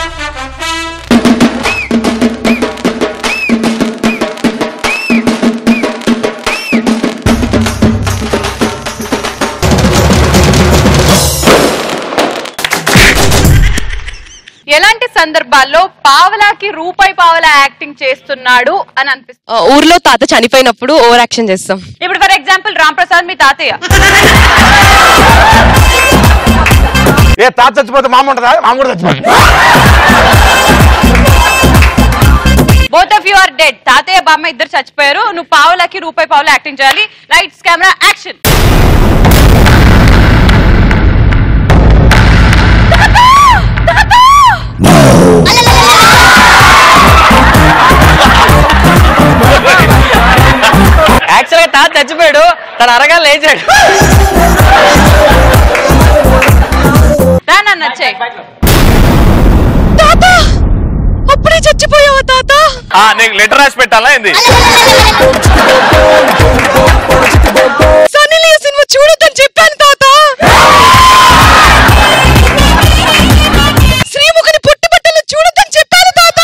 ఎలాంటి సందర్భాల్లో పావలాకి రూపాయి పావలా యాక్టింగ్ చేస్తున్నాడు అని అనిపిస్తుంది ఆ, ఊర్లో తాత చనిపోయినప్పుడు ఓవర్ యాక్షన్ చేస్తాం ఇప్పుడు ఫర్ ఎగ్జాంపుల్ రామ్ ప్రసాద్ మీ తాతయ్య ఏ తాత చచ్చిపోతే మామ ఉంటుందా మామ కూడా చచ్చిపోతుంది both of you are dead తాతయ్య బామ్మ ఇద్దరు చచ్చిపోయారు నువ్వు పావలాకి రూపాయి పావలా యాక్టింగ్ చేయాలి లైట్స్ కెమెరా యాక్షన్ యాక్చువల్ గా తాత చచ్చిపోయాడు తన అరగా లేచాడు రా నన్ను వచ్చాయి తాత అప్పుడే చచ్చిపోయావా తాత ఆ, నీకు లెటర్ రాసి పెట్టాలా ఏంది సన్నీ లియోన్ సినిమా చూడొద్దని చెప్పాను తాత శ్రీముఖుని పుట్టుబట్టలు చూడొద్దని చెప్పాను తాత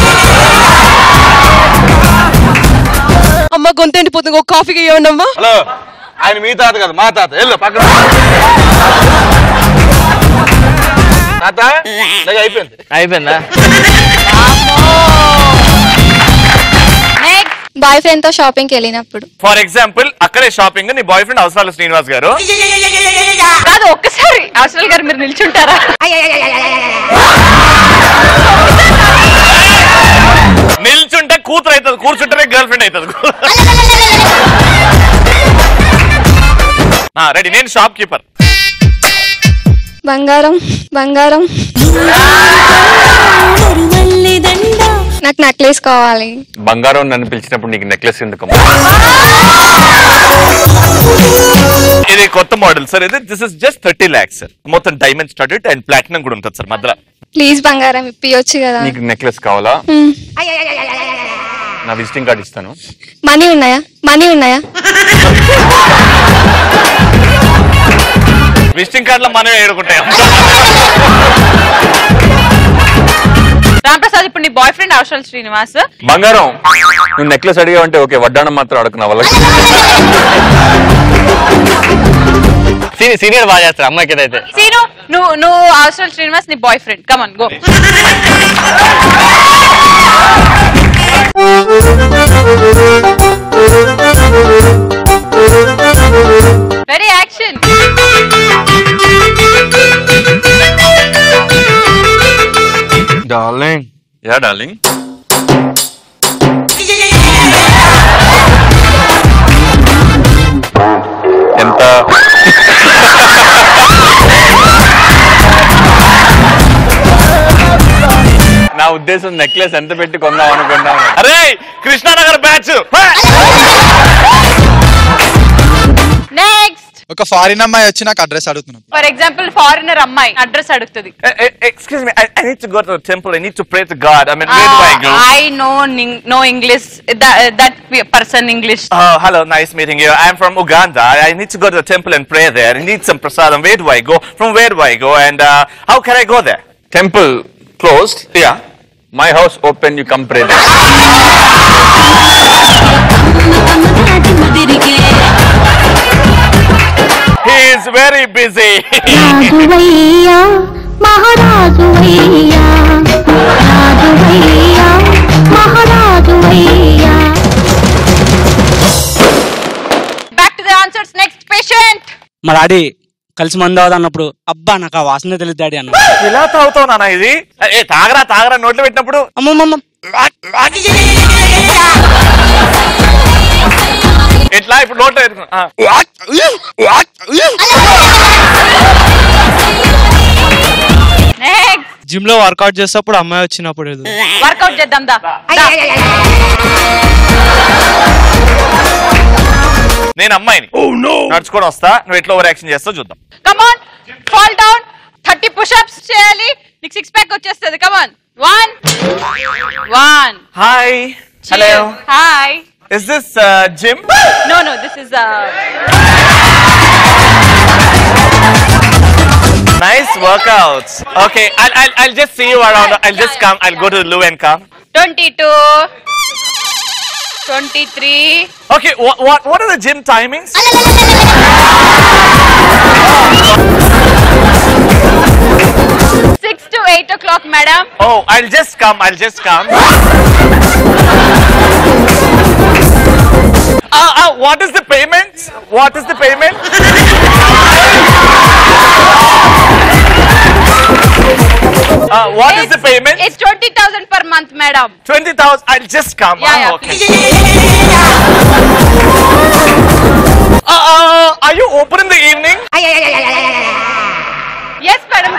అమ్మ గొంతు ఎండిపోతుంది ఒక కాఫీకి ఇవ్వండి అమ్మా హలో ఆయన మీ తాత కదా మా తాత వెళ్ళు పక్కన తాత నాకు అయిపోయింది అయిపోయిందా నెక్స్ట్ బాయ్ ఫ్రెండ్ తో షాపింగ్కి వెళ్ళినప్పుడు ఫర్ ఎగ్జాంపుల్ అక్కడే షాపింగ్ నీ బాయ్ ఫ్రెండ్ అవసరాలు శ్రీనివాస్ గారు కాదు ఒక్కసారి అసలు గారు మీరు నిల్చుంటారా నిల్చుంటే కూతురు అవుతుంది కూర్చుంటేనే గర్ల్ ఫ్రెండ్ అవుతుంది రెడీ నేను షాప్ కీపర్ బంగారం బంగారం నాకు నెక్లెస్ కావాలి బంగారం నన్ను పిలిచినప్పుడు నీకు నెక్లెస్ ఎందుకు ఇది కొత్త మోడల్ సార్ ఇది this is just thirty lakhs మొత్తం డైమండ్ స్టడెడ్ అండ్ ప్లాటినం కూడా ఉంటుంది సార్ మధ్యలో ప్లీజ్ బంగారం ఇప్పియొచ్చు కదా నీకు నెక్లెస్ కావాలా మ్మ్. నా విజిటింగ్ కార్డ్ ఇస్తాను మనీ ఉన్నాయా మనీ ఉన్నాయా విజిటింగ్ కార్డ్ లో మనమే ఏడుకుంటాం రామ్ ప్రసాద్ ఇప్పుడు నీ బాయ్ ఫ్రెండ్ అవసరం శ్రీనివాస్ బంగారం నువ్వు నెక్లెస్ అడిగావంటే ఓకే వడ్డాణం మాత్రం అడగ నా వల్ల సీనియర్ బాగా చేస్తారు అమ్మాయికి ఏదైతే సీను నువ్వు నువ్వు అవసరం శ్రీనివాస్ నీ boyfriend come on go very action darling yeah darling ఎంత నా ఉద్దేశం నెక్లెస్ ఎంత పెట్టి కొందాం అనుకున్నాను అరే కృష్ణానగర్ బ్యాచ్ నెక్స్ట్ ఒక ఫారిన్ అమ్మాయి వచ్చి నాకు అడ్రస్ అడుగుతున్నాను ఫర్ ఎగ్జాంపుల్ ఫారినర్ అమ్మాయి అడ్రస్ అడుగుతుంది excuse me I need to go to temple I need to pray to God I mean where do I go I no no English that person English Oh, hello, nice meeting you. I'm from Uganda. I need to go to the temple and pray there. I need some prasadam. Where do I go? From where do I go? And uh, how can I go there? Temple closed. Yeah. My house open, you come pray there. He is very busy. రాజువయ్యా మహారాజువయ్యా రాజువయ్యా మహారాజువయ్యా back to the answers next patient మా daddy కలిసి మందు అవుదా అన్నప్పుడు అబ్బా నాకు ఆ వాసన తెలియదు డాడీ అన్న ఇలా తాగుతావు నాన్న ఇది ఏ తాగరా తాగరా నోట్లో పెట్టినప్పుడు అమ్మమ్మమ్మ ఎట్లా ఇప్పుడు నోట్లో పెట్టుకో. ఆ. నెక్స్ట్ జిమ్ లో వర్కౌట్ చేసేటప్పుడు అమ్మాయి వచ్చినప్పుడు ఏదో. వర్కౌట్ చేద్దాం దా నేను అమ్మాయిని నడుచుకొని వస్తా నువ్వు ఎట్లా ఓవర్ యాక్షన్ చేస్తావు చూద్దాం come on fall down thirty pushups చేయాలి నీకు సిక్స్ ప్యాక్ వచ్చేస్తుంది come on one one hi hello hi is this gym no no this is nice workouts. Okay, I'll, I'll, I'll just see you around. I'll just come. I'll go to Lou and come. Twenty two twenty three Okay, what, what, what are the gym timings? Six to eight o'clock madam Oh, I'll just come. I'll just come. Uh, uh, what is the payment? What is the payment? Uh, what is the payment? It's twenty thousand per month madam 20,000. I'll just come. Yeah, Ah, yeah, okay. Uh, uh, are you open in the evening? Yes madam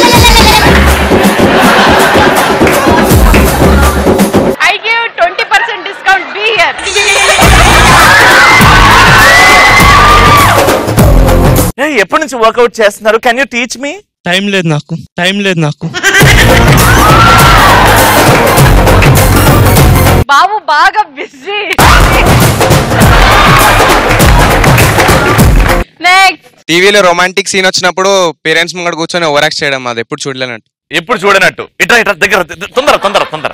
I give twenty percent discount be here Hey, ఎప్పటి నుంచి workout చేస్తున్నారు can you teach me time లేదు నాకు time లేదు నాకు బాబు బాగా busy next టీవీలో రొమాంటిక్ సీన్ వచ్చినప్పుడు పేరెంట్స్ ముంగడ కూర్చొని ఓవరాక్ట్ చేయడం అది ఎప్పుడు చూడలేనట్టు ఎప్పుడు చూడనట్టు ఇట్రా ఇట్రా దగ్గర ద- తొందర తొందర తొందర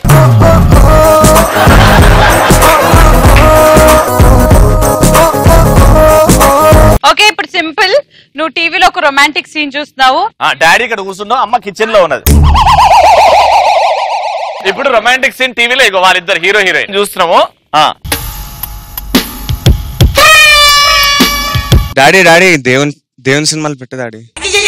ఓకే ఇప్పుడు సింపుల్ నువ్వు టీవీలో ఒక రొమాంటిక్ సీన్ చూస్తున్నావు డాడీ ఇక్కడ కూర్చున్నావు అమ్మ కిచెన్ లో ఉన్నది ఇప్పుడు రొమాంటిక్ సీన్ టీవీలో ఇగో వాళ్ళిద్దరు హీరో హీరోయిన్ చూస్తున్నాము ఆ, డాడీ డాడీ దేవుని దేవుని సినిమాలు పెట్టు డాడీ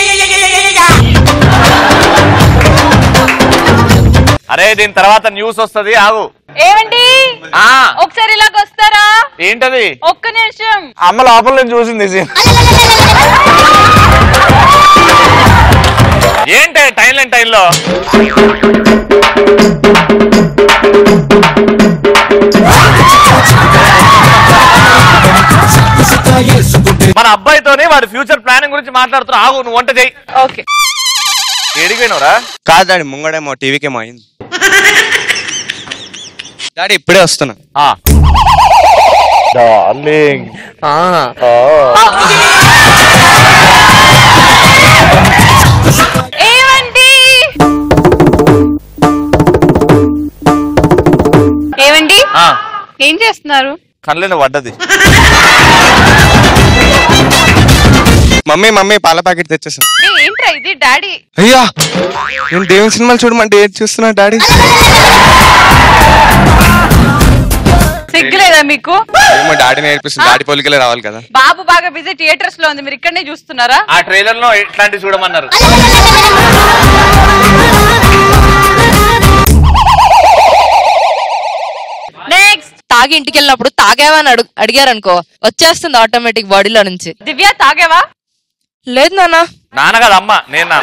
అరే దీని తర్వాత న్యూస్ వస్తది ఆగు ఏమండి ఆ ఒకసారి ఇలాగ వస్తారా ఏంటది ఒక్క నిమిషం అమ్మ లోపల నుంచి చూసింది ఈ scene. ఏంటి టైం లేని టైంలో మన అబ్బాయితోనే వాడి ఫ్యూచర్ ప్లానింగ్ గురించి మాట్లాడుతున్నా ఆగు నువ్వు వంట చేయి ఓకే ఏడిపోయినవరా కాదు డాడీ ముంగడేమో టీవీకేమో అయింది డాడీ ఇప్పుడే వస్తున్నా Darling. ఏమండి ఏమండి ఆ, ఏం చేస్తున్నారు కళ్ళని పడ్డది మమ్మీ మమ్మీ పాల ప్యాకెట్ తెచ్చేసా ఏ, ఏంట్రా ఇది డాడీ అయ్యా నేను దేవుని సినిమాలు చూడమంటే ఏది చూస్తున్నా డాడీ సిగ్గులేదా మీకు ఏమో డాడీ నేర్పిస్తుంది డాడీ పోలికలే రావాలి కదా బాబు బాగా బిజీ థియేటర్స్ లో ఉంది మీరు ఇక్కడనే చూస్తున్నారా ఆ ట్రైలర్ లో ఇట్లాంటివి చూడమన్నారు నెక్స్ట్ తాగి ఇంటికి వెళ్ళినప్పుడు తాగావని అడుగు అడిగారు అనుకో వచ్చేస్తుంది ఆటోమేటిక్ బాడీలో నుంచి దివ్య తాగేవా లేదు నాన్న నాన్న కదా అమ్మ నేను నాన్న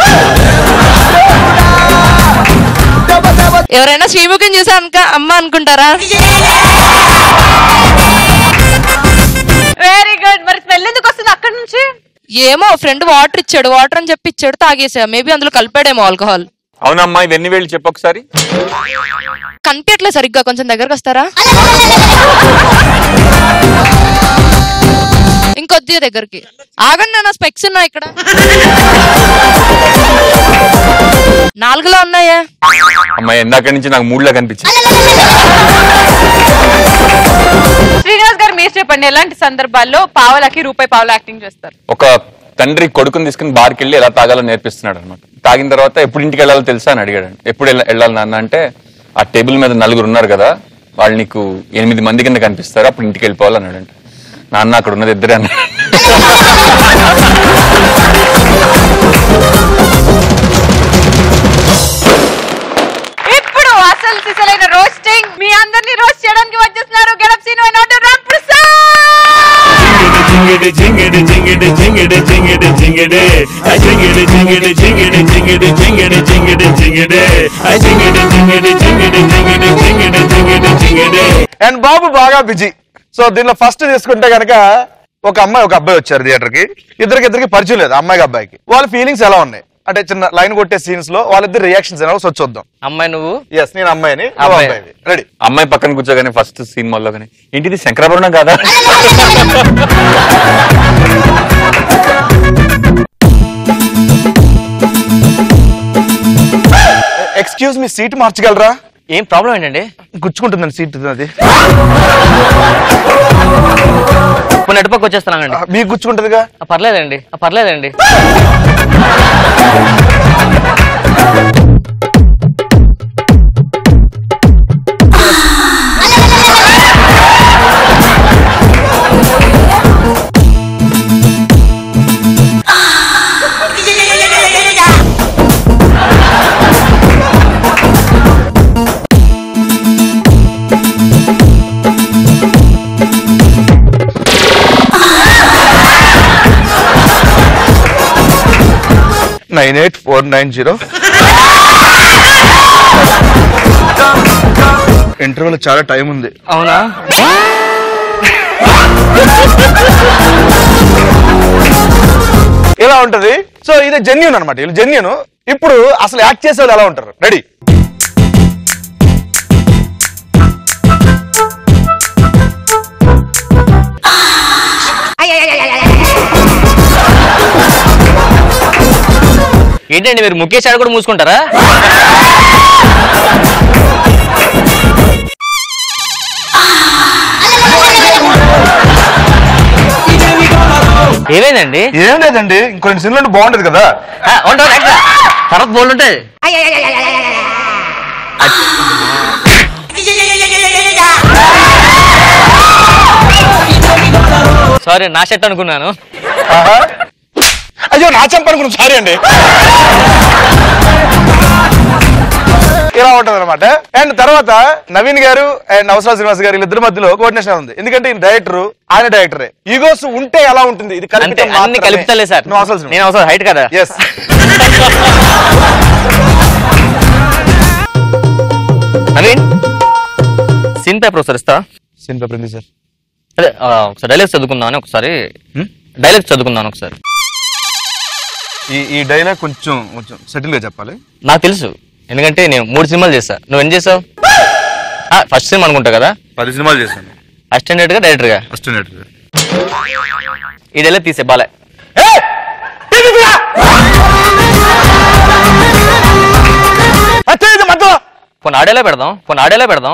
ఎవరైనా శ్రీముఖం చూసా అనుక అమ్మ అనుకుంటారా వెరీ గుడ్ మరి స్మెల్ ఎందుకు వస్తుంది అక్కడ నుంచి ఏమో ఫ్రెండ్ వాటర్ ఇచ్చాడు వాటర్ అని చెప్పి ఇచ్చాడు తాగేసా మేబీ అందులో కలిపాడేమో ఆల్కహాల్ అవునమ్మా ఇవన్నీ వేళ్ళు చెప్పు ఒకసారి కనిపించట్లే సరిగ్గా కొంచెం దగ్గరకు వస్తారా ఇంకొద్దిగా దగ్గరికి ఆగండి నాన్న స్పెక్స్ ఉన్నాయి ఇక్కడ నాలుగులో ఉన్నాయా అమ్మాయి ఎందాక నుంచి నాకు మూడ్లా కనిపించింది శ్రీనివాస్ గారు మీరు చెప్పండి ఎలాంటి సందర్భాల్లో పావలకి రూపాయి పావులు యాక్టింగ్ చేస్తారు ఒక తండ్రి కొడుకుని తీసుకుని బార్కి వెళ్ళి ఎలా తాగాలో నేర్పిస్తున్నాడు అనమాట తాగిన తర్వాత ఎప్పుడు ఇంటికి వెళ్ళాలో తెలుసా అని అడిగాడు ఎప్పుడు వెళ్ళ- వెళ్ళాలి నాన్న అంటే ఆ టేబుల్ మీద నలుగురు ఉన్నారు కదా వాళ్ళు నీకు ఎనిమిది మంది కింద కనిపిస్తారు అప్పుడు ఇంటికి వెళ్ళిపోవాలి అన్నాడు నాన్న అక్కడ ఉన్నది ఇద్దరే అన్నాడు ఇప్పుడు అసలు సిసలైన రోస్టింగ్ మీ అందరినీ రోస్ట్ చేయడానికి వచ్చేస్తున్నారు గెలప్ సీన్ నాట్ రామ్ ప్రసాద్ జింగిడి జింగిడి జింగిడి జింగిడి జింగిడి జింగిడి ఆ జింగిడి జింగిడి జింగిడి జింగిడి జింగిడి జింగిడి జింగిడి ఆ జింగిడి జింగిడి జింగిడి జింగిడి జింగిడి జింగిడి జింగిడి అండ్ బాబు బాగా బిజీ సో దీనిలో ఫస్ట్ తీసుకుంటే కనుక ఒక అమ్మాయి ఒక అబ్బాయి వచ్చారు థియేటర్ కి ఇద్దరికి ఇద్దరికి పరిచయం లేదు అమ్మాయికి అబ్బాయికి వాళ్ళ ఫీలింగ్స్ ఎలా ఉన్నాయి అంటే చిన్న లైన్ కొట్టే సీన్స్ లో వాళ్ళిద్దరు రియాక్షన్స్ ఎలా వచ్చి చూద్దాం అమ్మాయి నువ్వు ఎస్ నేను అమ్మాయిని అబ్బాయి. అబ్బాయి రెడీ అమ్మాయి పక్కన కూర్చోగానే ఫస్ట్ సీన్ మొదలుగానే ఏంటిది శంకరాభరణం కాదా ఎక్స్క్యూజ్ మీ సీట్ మార్చగలరా ఏం ప్రాబ్లం ఏంటండి గుచ్చుకుంటుందండి సీట్ అది కొన్ని అటుపక్క వచ్చేస్తున్నానండి మీకు గుచ్చుకుంటుందిగా ఆ, పర్లేదండి ఆ, పర్లేదండి nine eight four nine zero ఇంటర్వ్యూలో చాలా టైం ఉంది అవునా ఇలా ఉంటది సో ఇది జెన్యున్ అనమాట ఇది జెన్యున్ ఇప్పుడు అసలు యాక్ట్ చేసే వాళ్ళు ఎలా ఉంటారు రెడీ ఏంటండి మీరు ముఖేష్ ఆడ కూడా మూసుకుంటారా ఏమైందండి ఏం లేదండి ఇంకొన్ని సినిమాలు బాగుంటది కదా ఆ, ఉంటావు ఎక్కడ? తర్వాత బోల్డ్ ఉంటుంది సారీ నా షర్ట్ అనుకున్నాను ఆహా. అయ్యో నా చంపనుకున్నాను సారీ అండి ఇలా ఉంటది అనమాట అండ్ తర్వాత నవీన్ గారు అండ్ అవసరా శ్రీనివాస్ గారు వీళ్ళిద్దరి మధ్యలో కోఆర్డినేషన్ ఉంది ఎందుకంటే ఈయన డైరెక్టర్ ఆయన డైరెక్టరే ఈగోస్ ఉంటే ఎలా ఉంటుంది ఇది అంతే కలిపితే అన్ని కలుపుతలే సార్ నువ్వు అవసరం నేను అవసరం హైట్ కదా ఎస్ నవీన్ సీన్ పేపర్ ఒకసారి ఇస్తా సీన్ పేపర్ ఉంది సార్ అదే ఆ, ఒకసారి డైలాగ్స్ చదువుకుందామని ఒకసారి డైలాగ్స్ చదువుకుందామని ఒకసారి ఈ ఈ డైలాగ్ కొంచెం కొంచెం సెటిల్ గా చెప్పాలి నాకు తెలుసు ఎందుకంటే నేను మూడు సినిమాలు చేశా నువ్వు ఏం చేసావు ఫస్ట్ సినిమా అనుకుంటా కదా పది సినిమాలు చేశాను అసిస్టెంట్ గా డైరెక్టర్ గా ఫస్ట్ డైరెక్టర్ ఈ డైలాగ్ తీసే బాలే మధ్యలో కొన్ని ఆడేలా పెడదాం కొన్ని ఆడేలా పెడదాం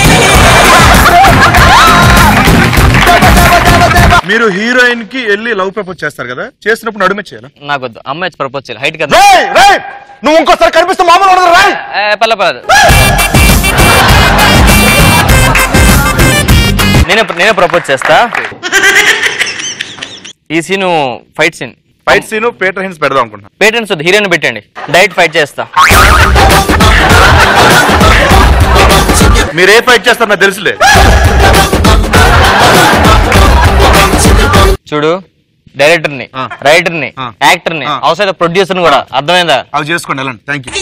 మీరు హీరోయిన్ కి వెళ్ళి లవ్ ప్రపోజ్ చేస్తారు కదా చేసినప్పుడు నడుమే చేయాలి నాకు వద్దు అమ్మాయి ప్రపోజ్ చేయాలి హైట్ కదా రేయ్, రేయ్, నువ్వు ఇంకోసారి కనిపిస్తే మామూలు ఉండదు రాయ్ ఏ, పర్లే పర్లేదు నేనే నేనే ప్రపోజ్ చేస్తా ఈ scene fight scene fight scene పేటర్ హిన్స్ పెడదాం అనుకుంటున్నా పేటెంట్స్ వద్దు హీరోయిన్ పెట్టండి డైరెక్ట్ ఫైట్ చేస్తా మీరు ఏ ఫైట్ చేస్తారు నాకు తెలుసులే చూడు డైరెక్టర్ ని ఆ. రైటర్ ని ఆ. యాక్టర్ ని ఆ. అవసరం ప్రొడ్యూసర్ కూడా అర్థమైందా అవి చేసుకోండి వెళ్ళండి థ్యాంక్ యూ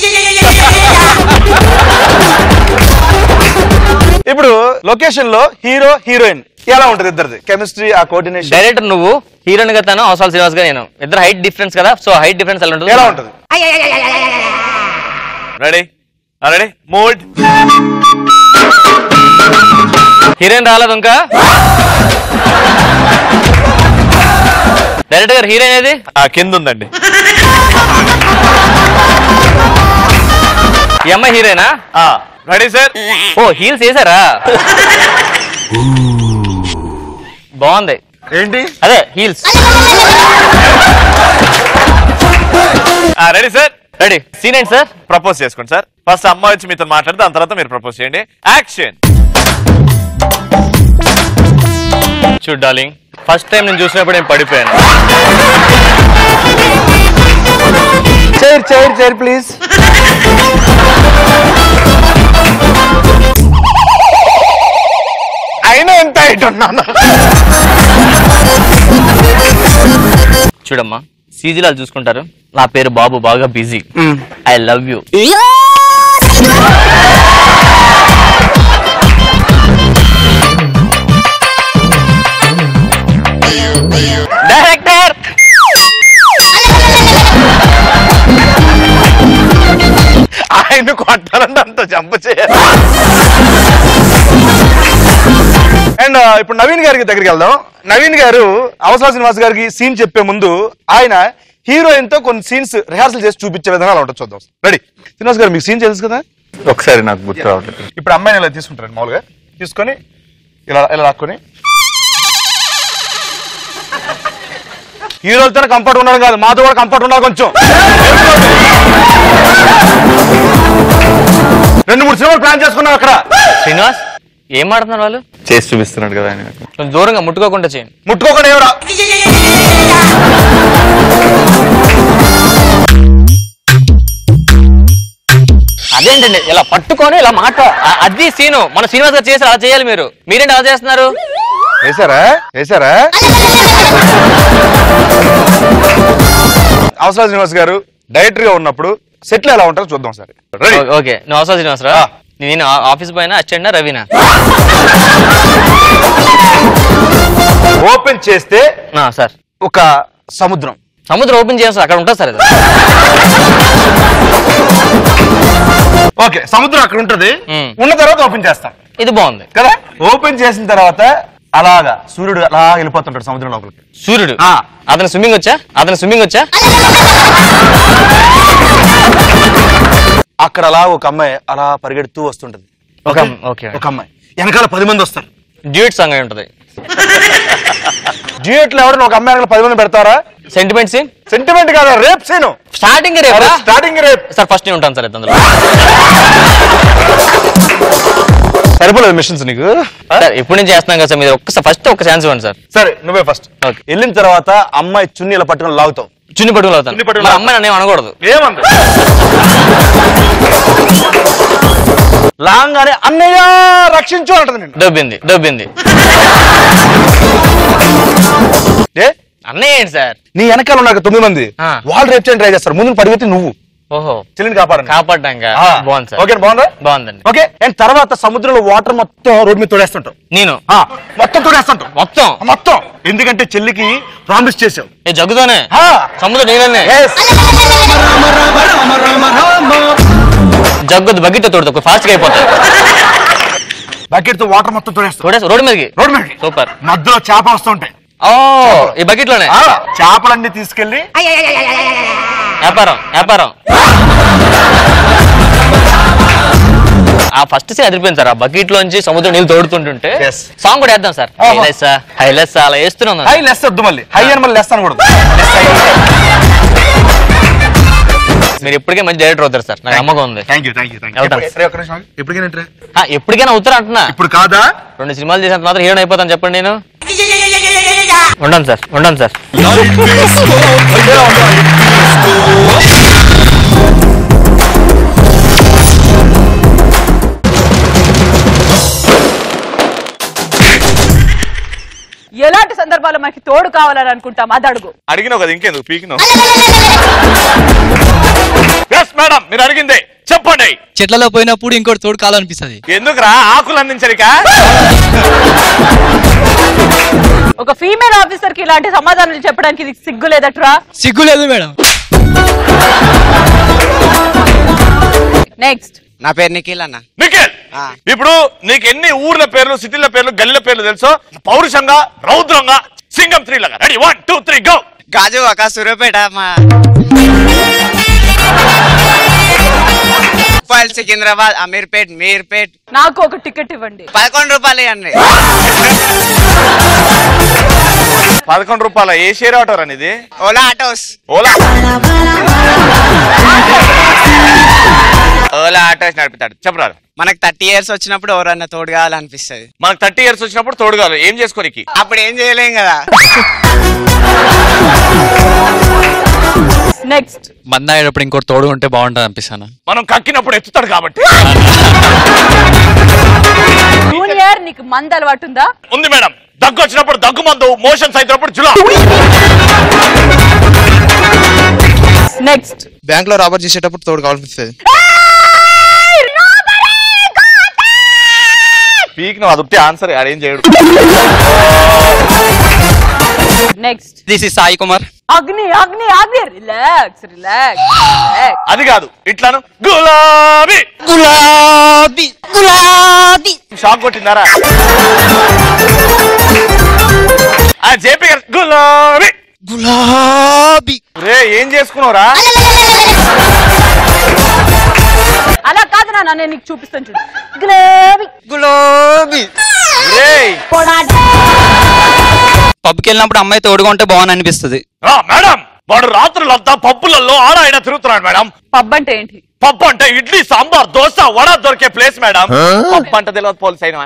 ఇప్పుడు లొకేషన్ లో హీరో హీరోయిన్ ఎలా ఉంటది ఇద్దరిది కెమిస్ట్రీ ఆ కోఆర్డినేషన్ డైరెక్టర్ నువ్వు హీరోయిన్ గా తను అవసరం శ్రీనివాస్ గా నేను ఇద్దరు హైట్ డిఫరెన్స్ కదా సో హైట్ డిఫరెన్స్ ఎలా ఉంటుంది ఎలా ఉంటది రెడీ రెడీ మూడ్ హీరోయిన్ రాలేదు ఇంకా డైరెక్టర్ గారు హీరోయిన్ ఏది ఆ కింద ఉందండి ఈ అమ్మాయి హీరోయినా రెడీ సార్ ఓ హీల్స్ వేసారా బాగుంది ఏంటి అదే heels ready sir ready scene ఏంటి సార్ ప్రపోజ్ చేసుకోండి సార్ ఫస్ట్ అమ్మాయి వచ్చి మీతో మాట్లాడితే దాని తర్వాత మీరు ప్రపోజ్ చేయండి యాక్షన్ చూడు డార్లింగ్ ఫస్ట్ టైం నేను చూసినప్పుడు నేను పడిపోయాను చైర్ చైర్ చైర్ ప్లీజ్ అయినా ఎంత హైట్ ఉన్నాను చూడమ్మా సీజీలాలు చూసుకుంటారు నా పేరు బాబు బాగా busy I love you director ఆయన కొట్టాలంటే అంత జంప చేయాలి అండ్ ఇప్పుడు నవీన్ గారికి దగ్గరికి వెళ్దాం నవీన్ గారు అవసర శ్రీనివాస్ గారికి సీన్ చెప్పే ముందు ఆయన హీరోయిన్ తో కొన్ని సీన్స్ రిహార్సల్ చేసి చూపించే విధానం అలా ఉంటుంది చూద్దాం రెడీ శ్రీనివాస్ గారు మీకు సీన్ తెలుసు కదా ఒకసారి నాకు గుర్తు రావట్లేదు ఇప్పుడు అమ్మాయిని ఇలా తీసుకుంటారు మామూలుగా తీసుకొని ఇలా ఇలా లాక్కొని హీరోలతో కంఫర్ట్ ఉండడం కాదు మాతో కూడా కంఫర్ట్ ఉండాలి కొంచెం రెండు మూడు సినిమాలు ప్లాన్ చేసుకున్నాం అక్కడ శ్రీనివాస్ ఏం ఆడుతున్నారు వాళ్ళు చేసి చూపిస్తున్నాడు కదా ఆయన కొంచెం దూరంగా ముట్టుకోకుండా చేయండి ముట్టుకోకుండా ఎవరా అదేంటండి ఇలా పట్టుకొని ఇలా మాట ఆ- అది సీను మన శ్రీనివాస్ గారు చేసి అలా చేయాలి మీరు మీరేంటి అలా చేస్తున్నారు వేసారా వేసారా అవసరం శ్రీనివాస్ గారు డైరెక్టర్ గా ఉన్నప్పుడు సెట్లు ఎలా ఉంటారో చూద్దాం సార్ రెడీ ఓ- ఓకే నువ్వు అవసరం శ్రీనివాస్ రా నేను ఆ- ఆఫీస్ పైన అచ్చండా రవినా ఓపెన్ చేస్తే ఆ, సార్ ఒక సముద్రం సముద్రం ఓపెన్ చేయాలి సార్ అక్కడ ఉంటుంది సార్ ఇది ఓకే సముద్రం అక్కడ ఉంటది ఉన్న తర్వాత ఓపెన్ చేస్తాం ఇది బాగుంది కదా ఓపెన్ చేసిన తర్వాత అలాగా సూర్యుడు అలా వెళ్ళిపోతుంటాడు సముద్రం లోపలికి సూర్యుడు అతను స్విమ్మింగ్ వచ్చా అతను స్విమ్మింగ్ వచ్చా అక్కడ అలా ఒక అమ్మాయి అలా పరిగెడుతూ వస్తుంటది ఒక ఓకే? ఓకే ఒక అమ్మాయి వెనకాల పది మంది వస్తారు డ్యూట్ సాంగ్ అయి ఉంటది డ్యూయట్ లో ఎవరైనా ఒక అమ్మాయి వెనకాల పది మంది పెడతారా సెంటిమెంట్ సీన్ సెంటిమెంట్ కాదు రేప్ సీను స్టార్టింగ్ రేపు స్టార్టింగ్ రేప్ సార్ ఫస్ట్ నేను ఉంటాను సార్ అందులో సరిపోలేదు మిషన్స్ నీకు సార్ ఎప్పుడు నేను చేస్తున్నాం కదా సార్ మీరు ఒక్కసారి ఫస్ట్ ఒక ఛాన్స్ ఇవ్వండి సార్ సరే నువ్వే ఫస్ట్ వెళ్ళిన తర్వాత అమ్మాయి చున్నీ ఇలా పట్టుకొని లాగుతావు చున్ని పట్టుకుని అవుతాను చున్ని పట్టుకుని మా అమ్మాయి నన్ను ఏం అనకూడదు ఏమంది లాంగానే అన్నయ్య రక్షించు అంటది నిన్ను దొబ్బింది దొబ్బింది ఏ అన్నయ్య ఏంటి సార్ నీ వెనకాల ఉన్నారు తొమ్మిది మంది ఆ. వాళ్ళు రేపు చేయడానికి ట్రై చేస్తారు ముందు పరిగెత్తి నువ్వు ఓహో చెల్లిని కాపాడండి కాపాడ్డాక ఆ. బాగుంది సార్ ఓకే బాగుందా బాగుందండి ఓకే అండ్ తర్వాత సముద్రంలో వాటర్ మొత్తం రోడ్ మీద తోడేస్తుంటావు నేను ఆ, మొత్తం తోడేస్తుంటావు మొత్తం మొత్తం ఎందుకంటే చెల్లికి ప్రామిస్ చేసావు ఏ జగ్గుతోనే ఆ. సముద్రం నీళ్ళనే Yes. జగ్గుద్దు బకెట్ తోడుతా ఫాస్ట్ గా అయిపోతాయి బకెట్ తో వాటర్ మొత్తం తోడేస్తావు తోడేసి రోడ్డు మీదకి రోడ్ మీద సూపర్ మధ్యలో చేప వస్తుంటాయి ఓ ఈ బకెట్ లోనే ఆ, చేపలన్నీ తీసుకెళ్లి వ్యాపారం వ్యాపారం ఆ ఫస్ట్ సీన్ అదిరిపోయింది సార్ ఆ బకెట్ లోంచి సముద్రం నీళ్ళు తోడుతుంటుంటే Yes. సాంగ్ కూడా వేద్దాం సార్ ఆహా. హైలెస్ హైలెస్ అలా వేస్తున్నాం హై లెస్ వద్దు మళ్ళీ హై అని మళ్ళీ లెస్ అనకూడదు మీరు ఇప్పటికే మంచి డైరెక్టర్ అవుతారు సార్ నాకు నమ్మకం ఉంది thank you thank you thank వెళ్తాం. యూ ఎప్పటికైనా entry? ఆ, ఎప్పటికైనా అవుతారు అంటున్నా ఇప్పుడు కాదా రెండు సినిమాలు చేసినంత మాత్రం హీరోని అయిపోతాను చెప్పండి నేను ఉండను సార్ ఉండను సార్ ఎలాంటి సందర్భాల్లో మనకి తోడు కావాలని అనుకుంటాం అది అడుగు అడిగినావు కదా ఇంకెందుకు పీకినావు ఎస్ మేడం మీరు అడిగిందే చెప్పండి చెట్లలో పోయినప్పుడు ఇంకోటి తోడు కావాలనిపిస్తుంది ఎందుకురా ఆకులు అందించరికా ఒక ఫీమేల్ ఆఫీసర్ కి ఇలాంటి సమాధానాలు చెప్పడానికి ఇది సిగ్గు లేదట్రా సిగ్గు లేదు మేడం నెక్స్ట్ నా పేరు నిఖిల్ అన్న నిఖిల్ ఇప్పుడు నీకు ఎన్ని ఊర్ల పేర్లు సిటీల పేర్లు గల్లీల పేర్లు తెలుసో పౌరుషంగా రౌద్రంగా సింగం త్రీ లాగా ready one two three go గాజు ఒక సూర్యపేట మా రూపాయలు సికింద్రాబాద్ అమీర్పేట్ మీర్పేట్ నాకు ఒక టికెట్ ఇవ్వండి పదకొండు రూపాయలు ఇవ్వండి పదకొండు రూపాయల ఏ షేర్ ఆటో అనేది ఓలా ఆటోస్ ఓలా ఓలా ఆటోస్ నడుపుతాడు చెప్పరాదు మనకు థర్టీ ఇయర్స్ వచ్చినప్పుడు ఎవరన్నా తోడు కావాలనిపిస్తుంది మనకు థర్టీ ఇయర్స్ వచ్చినప్పుడు తోడుగాలు ఏం చేసుకోనికి అప్పుడు ఏం చేయలేం కదా నెక్స్ట్ మంద అయ్యేటప్పుడు ఇంకోటి తోడు ఉంటే బాగుంటుంది అనిపిస్తాను మనం కక్కినప్పుడు ఎత్తుతాడు కాబట్టి జూనియర్ నీకు మంద అలవాటు ఉందా ఉంది మేడం దగ్గు వచ్చినప్పుడు దగ్గు మందు మోషన్స్ అయినప్పుడు జులా నెక్స్ట్ బ్యాంక్ లో రాబర్ చేసేటప్పుడు తోడు కావాలనిపిస్తుంది పీక్ నువ్వు అది ఉంటే ఆన్సర్ అరేంజ్ చేయడు next this is Sai Kumar అగ్ని అగ్ని అగ్ని రిలాక్స్ రిలాక్స్ అది కాదు ఇట్లాను గులాబీ గులాబీ గులాబీ షాక్ కొట్టిందారా ఆ జేపీ గారు గులాబీ గులాబీ రే ఏం చేసుకున్నావురా అలా కాదు నాన్న నేను నీకు చూపిస్తాను చూడు గులాబీ గులాబీ పబ్కి వెళ్ళినప్పుడు అమ్మాయి తోడుగా ఉంటే బాగుంది అనిపిస్తుంది మేడం వాడు రాత్రులంతా పబ్బులలో ఆడ ఆయన తిరుగుతున్నాడు మేడం పబ్ అంటే ఏంటి పప్పు అంటే ఇడ్లీ సాంబార్ దోశ వడ దొరికే ప్లేస్ మేడం పప్పు అంటే తెలియదు పోలీస్ అయిన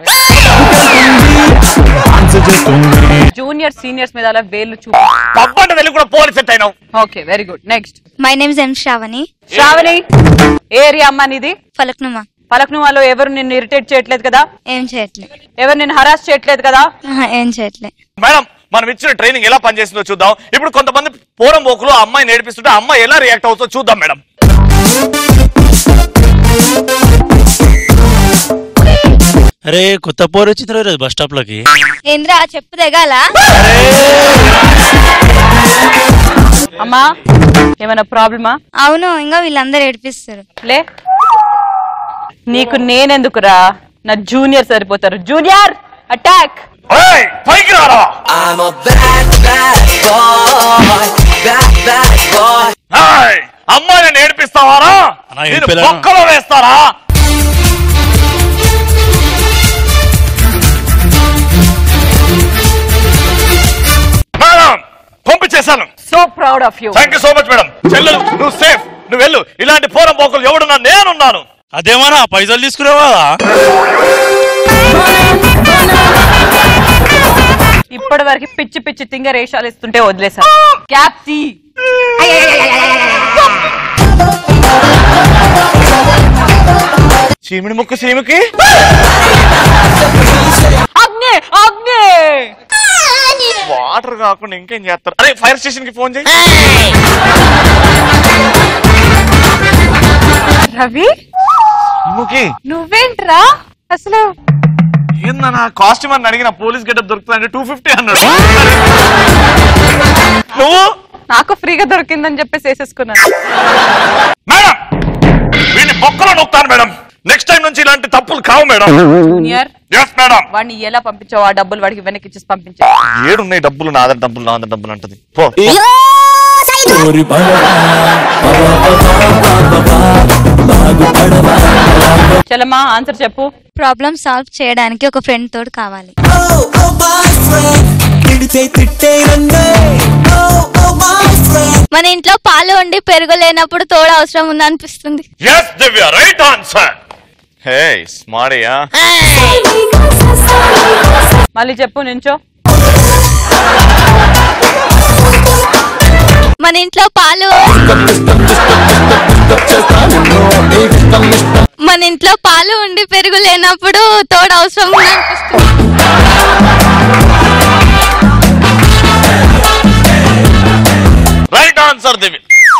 జూనియర్ సీనియర్స్ మీద అలా వేలు చూ పప్పు అంటే తెలియదు కూడా పోలీస్ సెట్ అయినావు okay very good next my names M Sravani Sravani ఏ ఏరియా అమ్మా నీది ఫలక్నుమా పలక్నుమాలో ఎవరు నిన్ను ఇరిటేట్ చేయట్లేదు కదా ఏం చేయట్లే ఎవరు నిన్ను హరాస్ చేయట్లేదు కదా ఆహా, ఏం చేయట్లే మేడం మనం ఇచ్చిన ట్రైనింగ్ ఎలా పనిచేసిందో చూద్దాం ఇప్పుడు కొంతమంది పూరం పోకులు ఆ అమ్మాయి నేర్పిస్తుంటే ఆ అమ్మాయి ఎలా రియాక్ట్ అవుతుందో చూద్దాం మేడం అరే కొత్త పోరు వచ్చింది రోజు బస్ స్టాప్ లోకి ఏంద్రా చెప్పు తెగాల అమ్మా ఏమైనా ప్రాబ్లమా అవును ఇంకా వీళ్ళందరూ ఏడిపిస్తారు లే నీకు నేనెందుకురా నా జూనియర్ సరిపోతారు జూనియర్ అటాక్ ఏయ్, పైకి రారా ఏయ్, అమ్మాయిని నేర్పిస్తావారా అన్నా, ఈ నేను పిల్లను- బొక్కలో వేస్తారా మేడం పంపించేశాను so proud of you thank you so much madam చెల్లెలు నువ్వు సేఫ్ నువ్వు వెళ్ళు ఇలాంటి పూరం పోకులు ఎవడున్నా నేనున్నాను అదేమన్నా పైసలు తీసుకురావా ఇప్పటి వరకు పిచ్చి పిచ్చి తింగ రేషాలు ఇస్తుంటే వదిలేశారు క్యాప్ తీ చీమిడి ముక్కు చీమికి అగ్ని అగ్ని వాటర్ కాకుండా ఇంకేం చేస్తారు అరే ఫైర్ స్టేషన్ కి ఫోన్ చేయి రవి ముఖి నువ్వేంట్రా అసలు ఏందన్నా కాస్ట్యూమ్ అని అడిగిన పోలీస్ గెటప్ దొరుకుతుందంటే టూ ఫిఫ్టీ అన్నాడు నువ్వు నాకు ఫ్రీగా దొరికిందని చెప్పేసి వేసేసుకున్నాను మేడం వీడిని బొక్కలో నొక్కుతాను మేడం నెక్స్ట్ టైం నుంచి ఇలాంటి తప్పులు కావు మేడం జూనియర్ ఎస్ మేడం వాడిని ఎలా పంపించావు ఆ డబ్బులు వాడికి వెనక్కి ఇచ్చేసి పంపించా ఏడున్నాయి డబ్బులు నాద డబ్బులు నాద డబ్బులు అంటది పో చలమా ఆన్సర్ చెప్పు ప్రాబ్లమ్ సాల్వ్ చేయడానికి ఒక ఫ్రెండ్ తోడు కావాలి మన ఇంట్లో పాలు ఉండి పెరుగు లేనప్పుడు తోడు అవసరం ఉంది అనిపిస్తుంది yes Divya right answer hey స్మార్టియా మళ్ళీ చెప్పు నించో మన ఇంట్లో పాలు మన ఇంట్లో పాలు ఉండి పెరుగు లేనప్పుడు తోడు అవసరం ఉంది అనిపిస్తుంది right answer Divya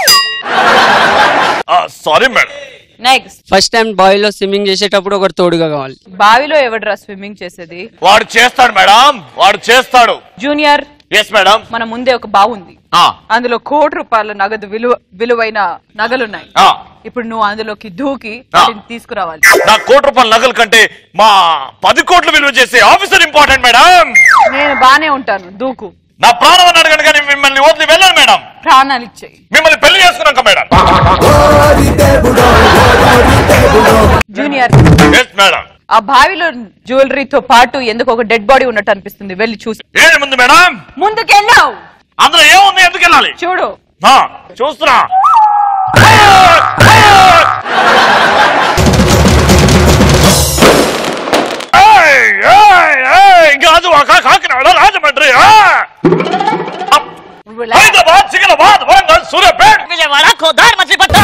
sorry madam next first time బావిలో స్విమ్మింగ్ చేసేటప్పుడు ఒకటి తోడుగా కావాలి బావిలో ఎవడురా స్విమ్మింగ్ చేసేది వాడు చేస్తాడు మేడం వాడు చేస్తాడు జూనియర్ ఎస్ మేడం మన ముందే ఒక బావి ఉంది అందులో కోటి రూపాయల నగదు విలువ విలువైన నగలున్నాయి ఇప్పుడు నువ్వు అందులోకి దూకి వాటిని తీసుకురావాలి నా కోటి రూపాయల నగల కంటే మా పది కోట్లు విలువ చేసే ఆఫీసర్ ఇంపార్టెంట్ మేడం నేను బానే ఉంటాను దూకు నా ప్రాణం అని అడగను కానీ మిమ్మల్ని వదిలి వెళ్ళను మేడం ప్రాణాలు ఇచ్చేయి మిమ్మల్ని పెళ్లి చేసుకున్నాక మేడం జూనియర్ ఎస్ మేడం ఆ బావిలో జ్యువెలరీతో పాటు ఎందుకు ఒక డెడ్ బాడీ ఉన్నట్టు అనిపిస్తుంది వెళ్ళి చూసి ఏంటి ముందు మేడం ముందుకెళ్ళావు అందులో ఏముంది ఎందుకు వెళ్ళాలి చూడు ఆ, చూస్తున్నా ఏయ్, ఏయ్, ఏయ్, గాజు వాక, కాకినాడ రాజమండ్రి ఆ! హైదరాబాద్ సికింద్రాబాద్ వరంగల్ సూర్యాపేట్ విజయవాడ కోదార్ Machilipatnam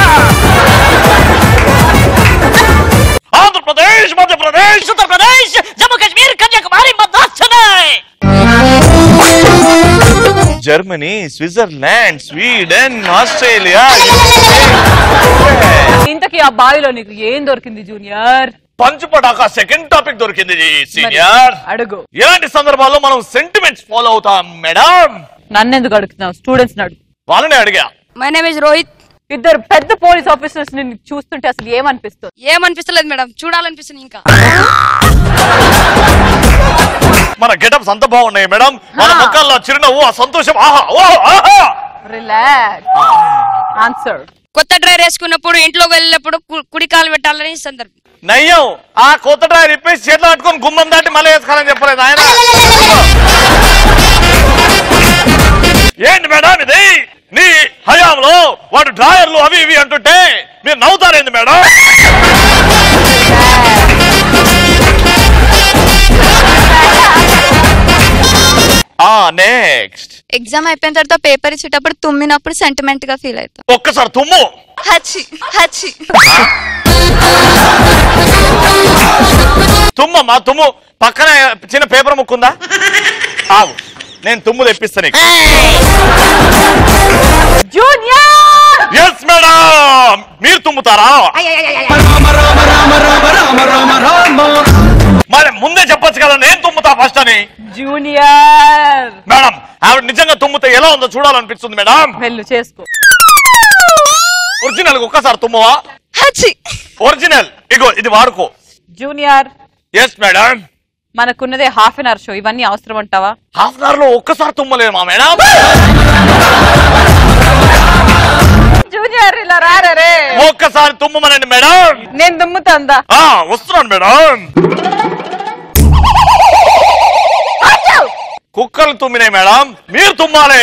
Andhra Pradesh Madhya Pradesh Uttar Pradesh Jammu Kashmir Kanyakumari Madras Chennai Germany Switzerland Sweden Australia ఇంతకీ ఆ బావిలో నీకు ఏం దొరికింది జూనియర్ పంచుపటాక సెకండ్ టాపిక్ దొరికింది సీనియర్ అడుగు ఇలాంటి సందర్భాల్లో మనం సెంటిమెంట్స్ ఫాలో అవుతాం మేడం నన్నెందుకు అడుగుతున్నావు స్టూడెంట్స్ అడుగు వాళ్ళనే అడిగా మై నేమ్ ఇస్ రోహిత్ ఇద్దరు పెద్ద పోలీస్ ఆఫీసర్స్ ని చూస్తుంటే అసలు ఏమనిపిస్తుంది ఏమనిపిస్తలేదు మేడం చూడాలనిపిస్తుంది ఇంకా మన గెటప్స్ అంత బాగున్నాయి మేడం మన ముఖాల్లో చిరునవ్వు ఆ సంతోషం ఆహా ఓహో ఆహా రిలాక్స్ ఆన్సర్ కొత్త డ్రైవర్ వేసుకున్నప్పుడు ఇంట్లోకి వెళ్ళినప్పుడు కు- కుడి కాలు పెట్టాలని సందర్భం నయ్యం ఆ కొత్త డ్రైవర్ ఇప్పేసి చేతిలో పట్టుకొని గుమ్మం దాటి మళ్ళీ వేసుకోవాలని చెప్పలేదు ఆయన ఏంటి మేడం ఇది నీ హయాంలో వాడు డ్రాయర్లు అవి ఇవి అంటుంటే మీరు నవ్వుతారేంది మేడం ఆ నెక్స్ట్ ఎగ్జామ్ అయిపోయిన తర్వాత పేపర్ ఇచ్చేటప్పుడు తుమ్మినప్పుడు సెంటిమెంట్ గా ఫీల్ అవుతాం ఒక్కసారి తుమ్ము హచ్చి హచ్చి తుమ్మమ్మా తుమ్ము పక్కన చిన్న పేపర్ ముక్కుందా ఆవు నేను తుమ్ము తెప్పిస్తా నీకు జూనియర్ ఎస్ మేడం మీరు తుమ్ముతారా మరి ముందే చెప్పొచ్చు కదా నేను తుమ్ముతా ఫస్ట్ అని జూనియర్ మేడం ఆవిడ నిజంగా తుమ్ముతే ఎలా ఉందో చూడాలనిపిస్తుంది మేడం వెళ్ళు చేసుకో ఒరిజినల్ ఒక్కసారి తుమ్మవా ఒరిజినల్ ఇగో ఇది వాడుకో జూనియర్ ఎస్ మేడం మనకున్నదే హాఫ్ అన్ అవర్ షో ఇవన్నీ అవసరం అంటావా హాఫ్ అన్ అవర్ లో ఒక్కసారి తుమ్మలేదు మా మేడం జూనియర్ ఇలా రారా రే ఒక్కసారి తుమ్మమనండి మేడం నేను దుమ్ముతాందా ఆ వస్తున్నాను మేడం కుక్కలు తుమ్మినాయి మేడం మీరు తుమ్మాలి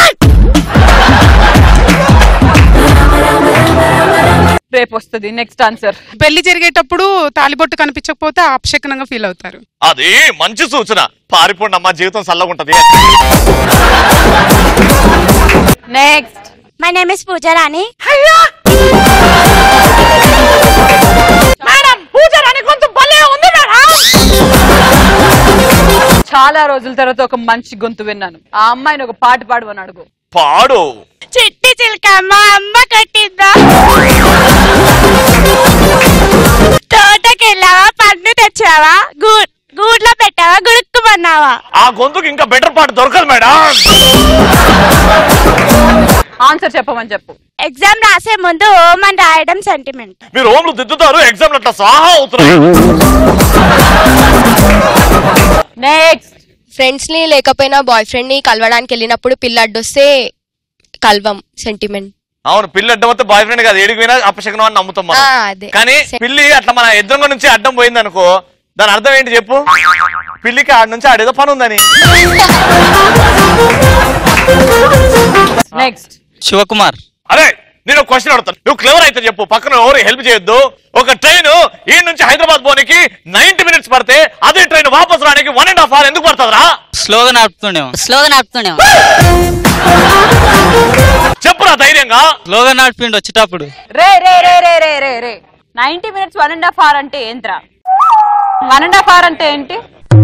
రేపు వస్తుంది నెక్స్ట్ ఆన్సర్ పెళ్లి జరిగేటప్పుడు తాలిబొట్టు కనిపించకపోతే అపశకనంగా ఫీల్ అవుతారు అది మంచి సూచన పారిపోండి అమ్మా జీవితం చల్లగుంటది next my name is Poojarani madam Poojarani కొంచెం భలే ఉంది మేడం చాలా రోజుల తర్వాత ఒక మంచి గొంతు విన్నాను ఆ అమ్మాయిని ఒక పాట పాడమని అడుగు పాడు చిట్టి చిల్క మా అమ్మ కట్టిందా తోటకెళ్ళావా పండు తెచ్చావా గూ- గూడ్లో పెట్టావా గుడుక్కుమన్నావా ఆ గొంతుకు ఇంకా బెటర్ పాట దొరకదు మేడం ఆన్సర్ చెప్పమని చెప్పు ఎగ్జామ్ రాసే ముందు ఓం అని రాయడం సెంటిమెంట్ మీరు ఓమ్లు దిద్దుతారు ఎగ్జామ్ అట్లా సాహా అవుతున్నారు నెక్స్ట్ ఫ్రెండ్స్ ని లేకపోయినా బాయ్ ఫ్రెండ్ ని కలవడానికి వెళ్ళినప్పుడు పిల్ల అడ్డొస్తే కల్వం సెంటిమెంట్ అవును పిల్లి అడ్డం వస్తే బాయ్ ఫ్రెండ్ కాదు ఏడికి పోయినా అపశకనం అని నమ్ముతాం మనం ఆ, అదే. కానీ పిల్లి అట్లా మన ఎదురుగా నుంచి అడ్డం పోయింది అనుకో దాని అర్థం ఏంటి చెప్పు పిల్లికి ఆడ నుంచి ఆడేదో పని ఉందని నెక్స్ట్ శివకుమార్ అరే నేను క్వశ్చన్ అడుగుతాను నువ్వు క్లవర్ అయితే చెప్పు పక్కన ఎవరు హెల్ప్ చేయొద్దు ఒక ట్రైన్ ఈ నుంచి హైదరాబాద్ పోనీకి నైన్టీ మినిట్స్ పడితే అదే ట్రైన్ వాపస్ రానికి వన్ అండ్ హాఫ్ అవర్ ఎందుకు పడుతుందిరా స్లోగా నడుపుతుండేమో స్లోగా నడుపుతుండేమో చెప్పురా ధైర్యంగా స్లోగా నడిపిండు వచ్చేటప్పుడు రే రే రే రే రే రే రే ninety minutes one and half hour అంటే ఏంట్రా వన్ అండ్ హాఫ్ అవర్ అంటే ఏంటి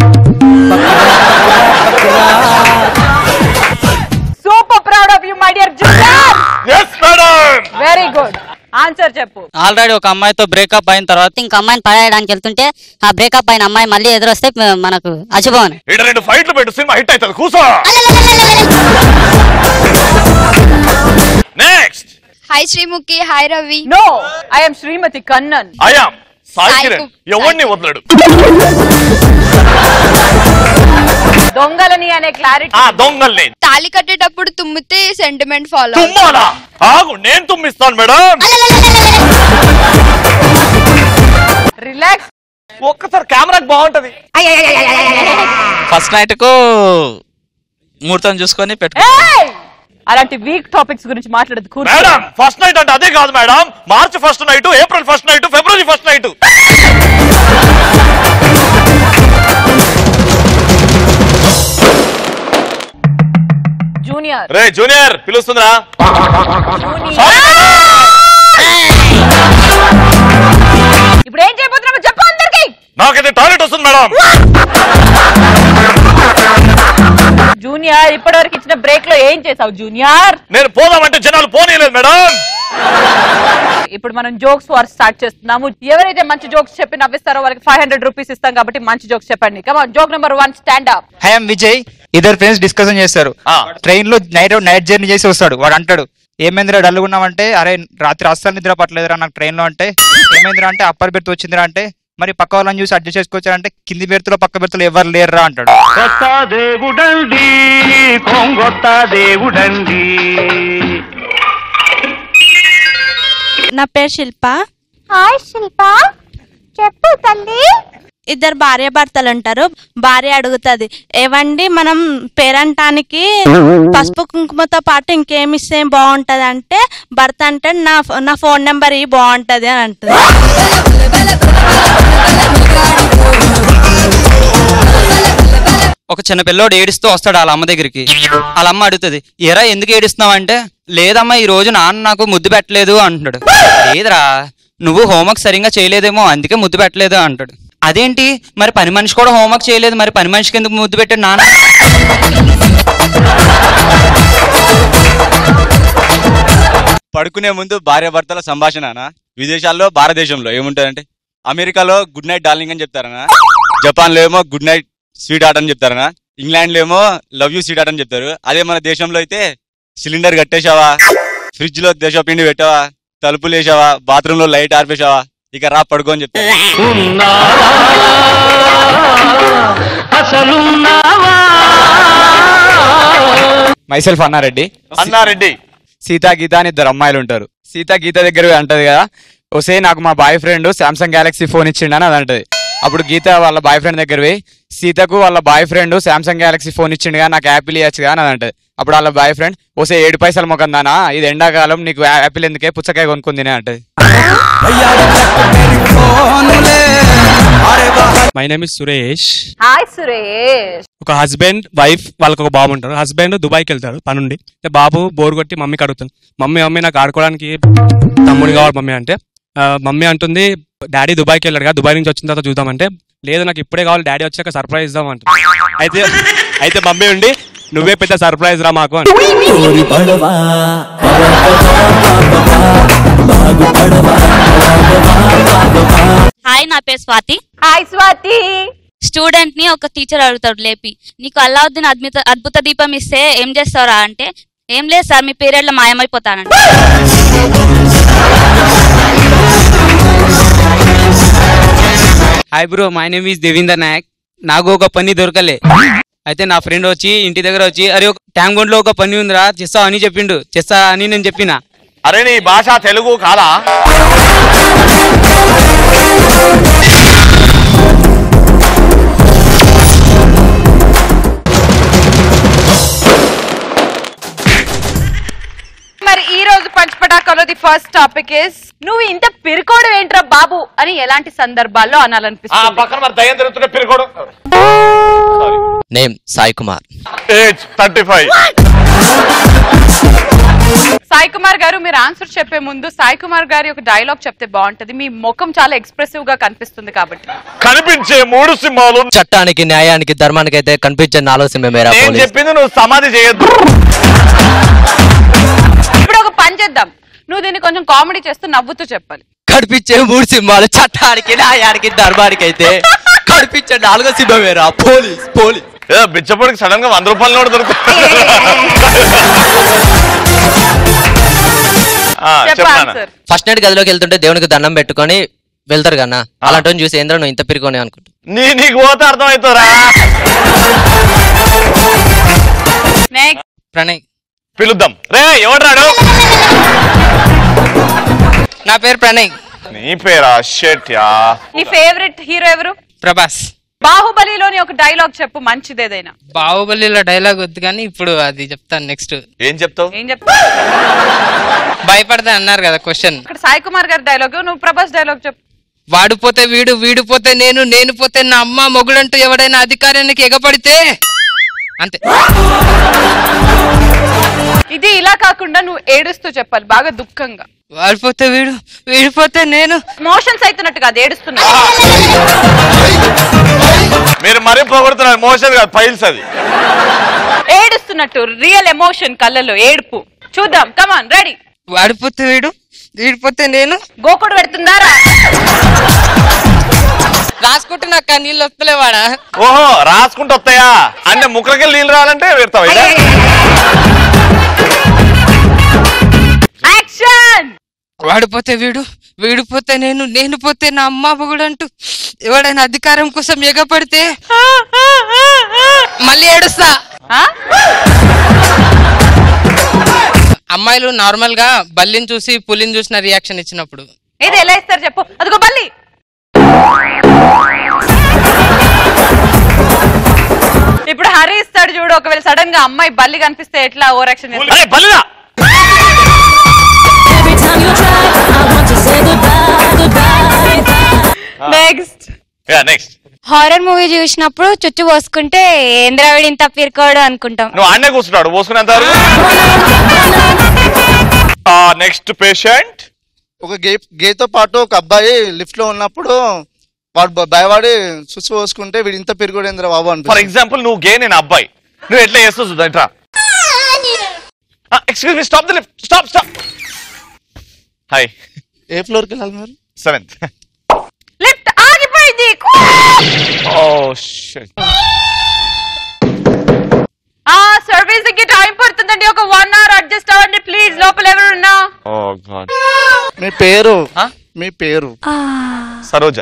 super proud of you my dear junior yes madam very good answer చెప్పు ఆల్రెడీ ఒక అమ్మాయితో బ్రేకప్ అయిన తర్వాత ఇంకో అమ్మాయిని పడేయడానికి వెళ్తుంటే ఆ బ్రేకప్ అయిన అమ్మాయి మళ్ళీ ఎదురొస్తే మ- మనకు అశుభం ఇటు రెండు ఫైట్లు పెట్టు సినిమా హిట్ అవుతుంది కూసో next hi Sreemukhi hi Ravi no I'm Srimathi Kannan I'm Sai Sai Kiran కు- ఎవరిని వదలడు దొంగలని అనే క్లారిటీ ఆ దొంగల్ని తాళి కట్టేటప్పుడు తుమ్మితే సెంటిమెంట్ ఫాలో తుమ్మాలా ఆగు నేను తుమ్మిస్తాను మేడం రిలాక్స్ ఒక్కసారి కెమెరాకి బాగుంటది ఫస్ట్ నైట్ కు ముహూర్తం చూసుకొని పెట్టుకో ఏయ్! అలాంటి వీక్ టాపిక్స్ గురించి మాట్లాడదు కూర్చో మేడం ఫస్ట్ నైట్ అంటే అదే కాదు madam March first night April first night February first night junior రే జూనియర్ పిలుస్తుందిరా ఇప్పుడు ఏం చేయబోతున్నావు చెప్పు అందరికి నాకైతే టాయిలెట్ వస్తుంది మేడం జూనియర్ ఇప్పటివరకు ఇచ్చిన బ్రేక్ లో ఏం చేసావు జూనియర్ నేను పోదామంటే జనాలు పోనీయలేదు మేడం ఇప్పుడు మనం జోక్స్ వార్ స్టార్ట్ చేస్తున్నాము ఎవరైతే మంచి జోక్స్ చెప్పి నవ్విస్తారో వాళ్ళకి ఫైవ్ హండ్రెడ్ రూపీస్ ఇస్తాం కాబట్టి మంచి జోక్స్ చెప్పండి come on joke number one stand up I'm Vijay ఇద్దరు ఫ్రెండ్స్ డిస్కషన్ చేస్తారు ట్రైన్ లో నైట్ నైట్ జర్నీ చేసి వస్తాడు వాడు అంటాడు ఏమైందిరా డల్గా ఉన్నామంటే అరే రాత్రి అస్సలు నిద్ర పట్టలేదురా నాకు ట్రైన్ లో అంటే ఏమైందిరా అంటే అప్పర్ బెర్త్ వచ్చిందిరా అంటే మరి పక్క వాళ్ళని చూసి అడ్జస్ట్ చేసుకోవచ్చారంటే కింది బెర్త్లో పక్క బెర్త్లో ఎవరు లేరురా అంటాడు కొత్త దేవుడండి కొంగొత్త దేవుడండి నా పేరు శిల్ప హాయ్ శిల్ప చెప్పు తల్లి ఇద్దరు భార్య భర్తలు ఉంటారు భార్య అడుగుతుంది ఏవండి మనం పేరంటానికి పసుపు కుంకుమతో పాటు ఇంకేమి ఇస్తే బాగుంటది అంటే భర్త అంటే నా నా ఫోన్ నెంబర్ ఇవి బాగుంటది అని అంటుంది ఒక చిన్న పిల్లోడు ఏడుస్తూ వస్తాడు వాళ్ళ అమ్మ దగ్గరికి వాళ్ళ అమ్మ అడుగుతుంది ఎరా ఎందుకు ఏడుస్తున్నావు అంటే లేదమ్మా ఈ రోజు నాన్న నాకు ముద్దు పెట్టలేదు అంటున్నాడు లేదురా నువ్వు హోంవర్క్ సరిగ్గా చేయలేదేమో అందుకే ముద్దు పెట్టలేదు అంటాడు అదేంటి మరి పని మనిషి కూడా హోంవర్క్ చేయలేదు మరి పని మనిషికి ఎందుకు ముద్దు పెట్టాడు నాన్న పడుకునే ముందు భార్యాభర్తల సంభాషణ విదేశాల్లో భారతదేశంలో ఏముంటదంటే అమెరికాలో గుడ్ నైట్ డార్లింగ్ అని చెప్తారనా జపాన్ లో ఏమో గుడ్ నైట్ స్వీట్ ఆర్ట్ అని చెప్తారనా ఇంగ్లాండ్ లో ఏమో లవ్ యూ స్వీట్ ఆర్ట్ అని చెప్తారు అదే మన దేశంలో అయితే సిలిండర్ కట్టేశావా ఫ్రిడ్జ్ లో దేశ పిండి పెట్టావా తలుపులు వేసావా బాత్రూమ్ లో లైట్ ఆర్పేశావా ఇక రా పడుకో అని చెప్తారు మైసెల్ఫ్ అన్నారెడ్డి అన్నారెడ్డి సీతా గీత అని ఇద్దరు అమ్మాయిలు ఉంటారు సీతా గీత దగ్గర పోయి అంటది కదా ఒసే నాకు మా boy friend Samsung Galaxy phone ఇచ్చిండు అని అది అంటది అప్పుడు గీత వాళ్ళ బాయ్ ఫ్రెండ్ దగ్గర పోయి సీతకు వాళ్ళ boy friend Samsung Galaxy phone ఇచ్చిండు కదా నాకు యాపిల్ ఇవ్వచ్చు కదా అని అది అంటది అప్పుడు వాళ్ళ బాయ్ ఫ్రెండ్ ఒసే ఏడు పైసలు మొక్కం దానా ఇది ఎండాకాలం నీకు యాపిల్ ఎందుకే పుచ్చకాయ కొనుక్కుంది తినే అంటది my name is Suresh hi Suresh ఒక హస్బెండ్ వైఫ్ వాళ్ళకి ఒక బాబు ఉంటారు హస్బెండ్ దుబాయ్కి వెళ్తారు పనుండి అంటే బాబు బోర్ కొట్టి మమ్మీకి అడుగుతాను మమ్మీ మమ్మీ నాకు ఆడుకోవడానికి తమ్ముడు కావాలి మమ్మీ అంటే ఆ, మమ్మీ అంటుంది డాడీ దుబాయ్కి వెళ్ళాడు కదా దుబాయ్ నుంచి వచ్చిన తర్వాత చూద్దామంటే లేదు నాకు ఇప్పుడే కావాలి డాడీ వచ్చాక సర్ప్రైజ్ ఇద్దాం అంటే అయితే అయితే మమ్మీ ఉండి నువ్వే పెద్ద సర్ప్రైజ్ రా మాకు అని హాయ్ నా పేరు స్వాతి హాయ్ స్వాతి స్టూడెంట్ ని ఒక టీచర్ అడుగుతాడు లేపి నీకు అల్లావుద్దీన్ అద్భుత అద్భుత దీపం ఇస్తే ఏం చేస్తావురా అంటే ఏం లేదు సార్ మీ పీరియడ్ లో మాయమైపోతానంట hi bro my name is Devinder Naik నాకు ఒక పని దొరకలే అయితే నా ఫ్రెండ్ వచ్చి ఇంటి దగ్గర వచ్చి అరే ఒక ట్యాంక్ బండ్ లో ఒక పని ఉందిరా చేస్తావు అని చెప్పిండు చేస్తా అని నేను చెప్పిన అరే నీ భాష తెలుగు కాదా మరి ఈ రోజు పంచపటాకంలో ది ఫస్ట్ టాపిక్ ఇస్ నువ్వు ఇంత పిరుకోడు ఏంట్రా బాబు అని ఎలాంటి సందర్భాల్లో ఆ అనాలనిపిస్తుంది పక్కన మరి దయ్యం తిరుగుతుంటే పిరుకోడు name Sai Kumar age thirty five Sai Kumar garu మీరు ఆన్సర్ చెప్పే ముందు సాయి కుమార్ గారి ఒక డైలాగ్ చెప్తే బాగుంటది మీ ముఖం చాలా ఎక్స్ప్రెసివ్ గా కనిపిస్తుంది కాబట్టి కనిపించే మూడు సింహాలు చట్టానికి న్యాయానికి ధర్మానికి అయితే కనిపించే నాలుగు సింహ మేరా నేను పోలీస్ చెప్పింది నువ్వు సమాధి చేయొద్దు ఇప్పుడు ఒక పని చేద్దాం నువ్వు దీన్ని కొంచెం కామెడీ చేస్తూ నవ్వుతూ చెప్పాలి కనిపించే మూడు సింహాలు చట్టానికి న్యాయానికి ధర్మానికి అయితే కనిపించే నాలుగో సింహ మేరా పోలీస్ పోలీస్ ఏ, బిచ్చపొడికి సడన్ గా వంద రూపాయల నోటు దొరుకుతుంది ఆ, చెప్పాను ఫస్ట్ నైట్ గదిలోకి వెళ్తుంటే దేవునికి దండం పెట్టుకొని వెళ్తారు కన్నా అలాంటి చూసి ఏంద్ర నువ్వు ఇంత పిరుకొని అనుకుంటా నీ నీకు పోతే అర్థమవుతారా నెక్స్ట్ ప్రణయ్ పిలుద్దాం రే ఎవడ్రాడు నా పేరు ప్రణయ్ నీ పేరా షెట్ యా నీ ఫేవరెట్ హీరో ఎవరు ప్రభాస్ బాహుబలిలోని ఒక డైలాగ్ చెప్పు మంచిది ఏదైనా బాహుబలిలో డైలాగ్ వద్దు కానీ ఇప్పుడు అది చెప్తాను నెక్స్ట్ ఏం చెప్తావు ఏం చెప్తా భయపడతా అన్నారు కదా క్వశ్చన్ ఇక్కడ సాయి కుమార్ గారి డైలాగ్ నువ్వు ప్రభాస్ డైలాగ్ చెప్పు వాడు పోతే వీడు వీడు పోతే నేను నేను పోతే నా అమ్మ మొగుడంటూ ఎవడైనా అధికారానికి ఎగపడితే అంతే ఇది ఇలా కాకుండా నువ్వు ఏడుస్తూ చెప్పాలి బాగా దుఃఖంగా వాడు పోతే వీడు వీడు పోతే నేను మోషన్స్ అవుతున్నట్టు కాదు ఏడుస్తున్నా మీరు మరీ పోగొడుతున్నారు మోషన్ కాదు ఫైల్స్ అది ఏడుస్తున్నట్టు రియల్ ఎమోషన్ కళ్ళలో ఏడుపు చూద్దాం కమాన్ రెడీ వాడిపోతే వీడు వీడిపోతే నేను గోకుడు పెడుతుందారా రాసుకుంటే నాకు ఆ నీళ్ళు వస్తలే వాడా ఓహో రాసుకుంటూ వస్తాయా అంటే ముక్కలకి నీళ్ళు రావాలంటే పెడతావు ఇదా? యాక్షన్ వాడిపోతే వీడు వీడిపోతే నేను నేను పోతే నా అమ్మ మొగుడంటూ ఎవడైనా అధికారం కోసం ఎగపడితే మళ్ళీ ఏడుస్తా అమ్మాయిలు నార్మల్ గా బల్లిని చూసి పులిని చూసిన రియాక్షన్ ఇచ్చినప్పుడు ఏది ఎలా ఇస్తారు చెప్పు అదిగో బల్లి ఇప్పుడు హరి ఇస్తాడు చూడు ఒకవేళ సడన్ గా అమ్మాయి బల్లి కనిపిస్తే ఎట్లా ఓవర్ యాక్షన్ బల్లిదా నెక్స్ట్ నెక్స్ట్ హారర్ మూవీ చూసినప్పుడు చుచ్చు పోసుకుంటే ఏంద్రావిడ ఇంత పిరుకోడు అనుకుంటాం నువ్వు ఆడనే కూర్చున్నాడు పోసుకునేంత నెక్స్ట్ పేషెంట్ ఒక గే గేతో పాటు ఒక అబ్బాయి లిఫ్ట్ లో ఉన్నప్పుడు వాడు భ- భయపడి సుసు పోసుకుంటే వీడు ఇంత పెరుగుడేంద్ర బాబు ఫర్ అనిపిస్తుంది ఎగ్జాంపుల్ నువ్వు గే నేను అబ్బాయి నువ్వు ఎట్లా చేస్తావు చూద్దాం ఇట్రా excuse me stop the lift stop stop hi ఏ ఫ్లోర్కి వెళ్ళాలి మీరు సెవెంత్ లిఫ్ట్ ఆగిపోయింది ఓ షిట్ ఆ సర్వీస్ కి టైం పడుతుందండి ఒక వన్ అవర్ అడ్జస్ట్ అవ్వండి ప్లీజ్ లోపల ఎవరున్నా ఓ గాడ్ మీ పేరు మీ పేరు సరోజ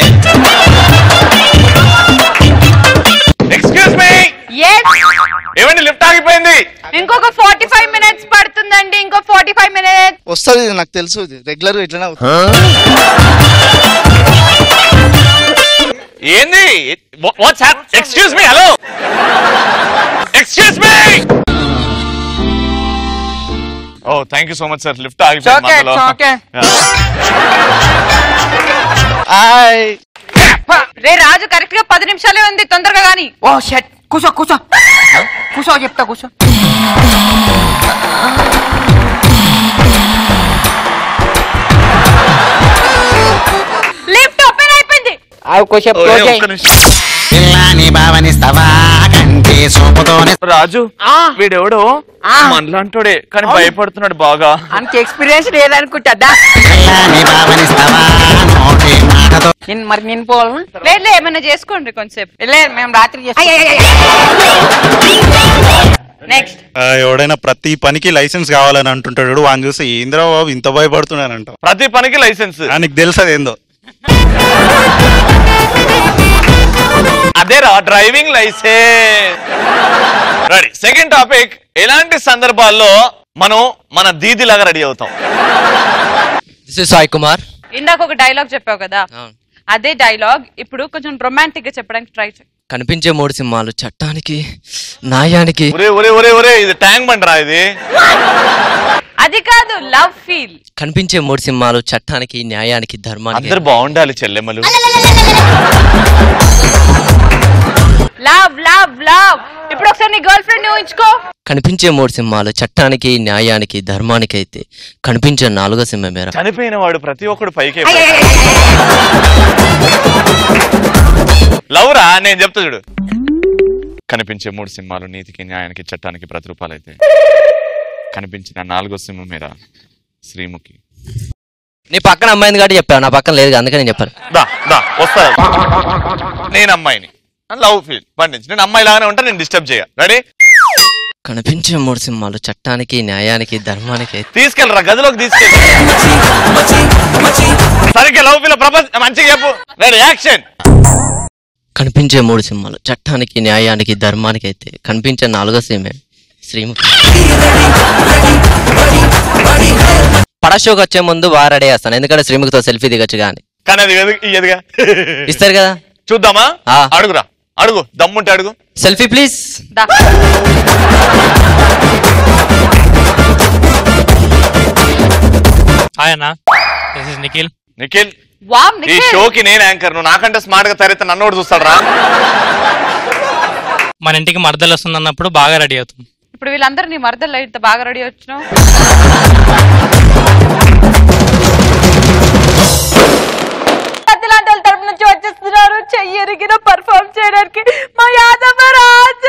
ఎక్స్క్యూజ్ మీ ఏమండి లిఫ్ట్ ఆగిపోయింది ఇంకొక ఫార్టీ ఫైవ్ మినిట్స్ పడుతుందండి ఇంకో ఫార్టీ ఫైవ్ మినిట్స్ వస్తుంది ఇది నాకు తెలుసు ఇది రెగ్యులర్ ఇట్లనే అవుతుంది ఏంది what's hap excuse me hello excuse me oh thank you so much sir lift ఆగిపోయింది okay, మధ్యలో. it's okay. Yeah. రే రాజు కరెక్ట్ గా పది నిమిషాలే ఉంది తొందరగా గాని ఓ షట్ కూసో కూసో కూసో చెప్తా కూసో లిఫ్ట్ ఓపెన్ అయిపోయింది అవి కొంచెం ఓ, ఏ, క్లోజ్ ఒక్క నిమిషం. పిల్లాని భావనిస్తావా కంటి చూపుతోనే రాజు వీడెవడో మనలాంటోడే కానీ భయపడుతున్నాడు బాగా అంత ఎక్స్పీరియన్స్ లేదనుకుంటా పిల్లాని భావనిస్తావా నోటి మాటతో నేను మరి నేను పోవాలా లేదు ఏమైనా చేసుకోండి కొంచెంసేపు లేదు మేము రాత్రి నెక్స్ట్ ఆ, ఎవడైనా ప్రతి పనికి లైసెన్స్ కావాలని అంటుంటాడు వాడిని చూసి ఏంద్రా బాబు ఇంత భయపడుతున్నానంట ప్రతి పనికి లైసెన్స్ నీకు తెలుసు అదేందో అదేరా driving licence ready second topic ఎలాంటి సందర్భాల్లో మనం మన దీది లాగా రెడీ అవుతాం సాయి కుమార్ ఇందాక ఒక డైలాగ్ చెప్పావు కదా అదే డైలాగ్ ఇప్పుడు కొంచెం రొమాంటిక్ గా చెప్పడానికి ట్రై చేయి కనిపించే మూడు సింహాలు చట్టానికి న్యాయానికి ఒరే ఒరే ఒరే ఒరే ఇది ట్యాంక్ బండ్ రా ఇది అది కాదు లవ్ ఫీల్ కనిపించే మూడు సింహాలు చట్టానికి న్యాయానికి ధర్మానికి అందరు బాగుండాలి చెల్లెమ్మలు లవ్ లవ్ లవ్ ఇప్పుడు ఒకసారి నీ గర్ల్ ఫ్రెండ్ ఊహించుకో కనిపించే మూడు సింహాలు చట్టానికి న్యాయానికి ధర్మానికి అయితే కనిపించే నాలుగో సింహం మేర చనిపోయిన వాడు ప్రతి ఒక్కడు పైకి లవ్ రా నేను చెప్తా చూడు కనిపించే మూడు సింహాలు నీతికి న్యాయానికి చట్టానికి ప్రతిరూపాలు అయితే కనిపించిన నాలుగో సింహం మీద శ్రీముఖి నీ పక్కన అమ్మాయింది కాబట్టి చెప్పావు నా పక్కన లేదు అందుకని నేను చెప్పాను దా దా వస్తా నేను అమ్మాయిని లవ్ ఫీల్ పండించి నేను అమ్మాయి లాగానే ఉంటా నేను డిస్టర్బ్ చేయ రెడీ కనిపించే మూడు సింహాలు చట్టానికి న్యాయానికి ధర్మానికి అయితే తీసుకెళ్ళరా గదిలోకి తీసుకెళ్ళి సరిగ్గా లవ్ ఫీల్ ప్రపంచ మంచిగా చెప్పు రెడీ యాక్షన్ కనిపించే మూడు సింహాలు చట్టానికి న్యాయానికి ధర్మానికి అయితే కనిపించే నాలుగో సింహం శ్రీముఖి పడషోకి వచ్చే ముందు బాగా రెడీ చేస్తాను ఎందుకంటే శ్రీముఖితో సెల్ఫీ దిగచ్చు కానీ కానీ అది ఎదు- ఇయ్యదుగా ఇస్తారు కదా చూద్దామా ఆ. అడుగురా అడుగు దమ్ముంటే అడుగు సెల్ఫీ ప్లీజ్ హాయ్ అన్న దిస్ ఇస్ నిఖిల్ నిఖిల్ వామ్ ఈ షోకి నేను యాంకర్ నువ్వు నాకంటే స్మార్ట్ గా తయారైతే నన్ను కూడా చూస్తాడు రా మన ఇంటికి మరదలు వస్తుంది అన్నప్పుడు బాగా రెడీ అవుతుంది ఇప్పుడు వీళ్ళందరూ నీ మరదలు ఇంత బాగా రెడీ వచ్చినావు లాంటి వాళ్ళ తరపు నుంచి వచ్చేస్తున్నారు చెయ్యి ఎరిగిన పర్ఫార్మ్ చేయడానికి మా Yadava Raju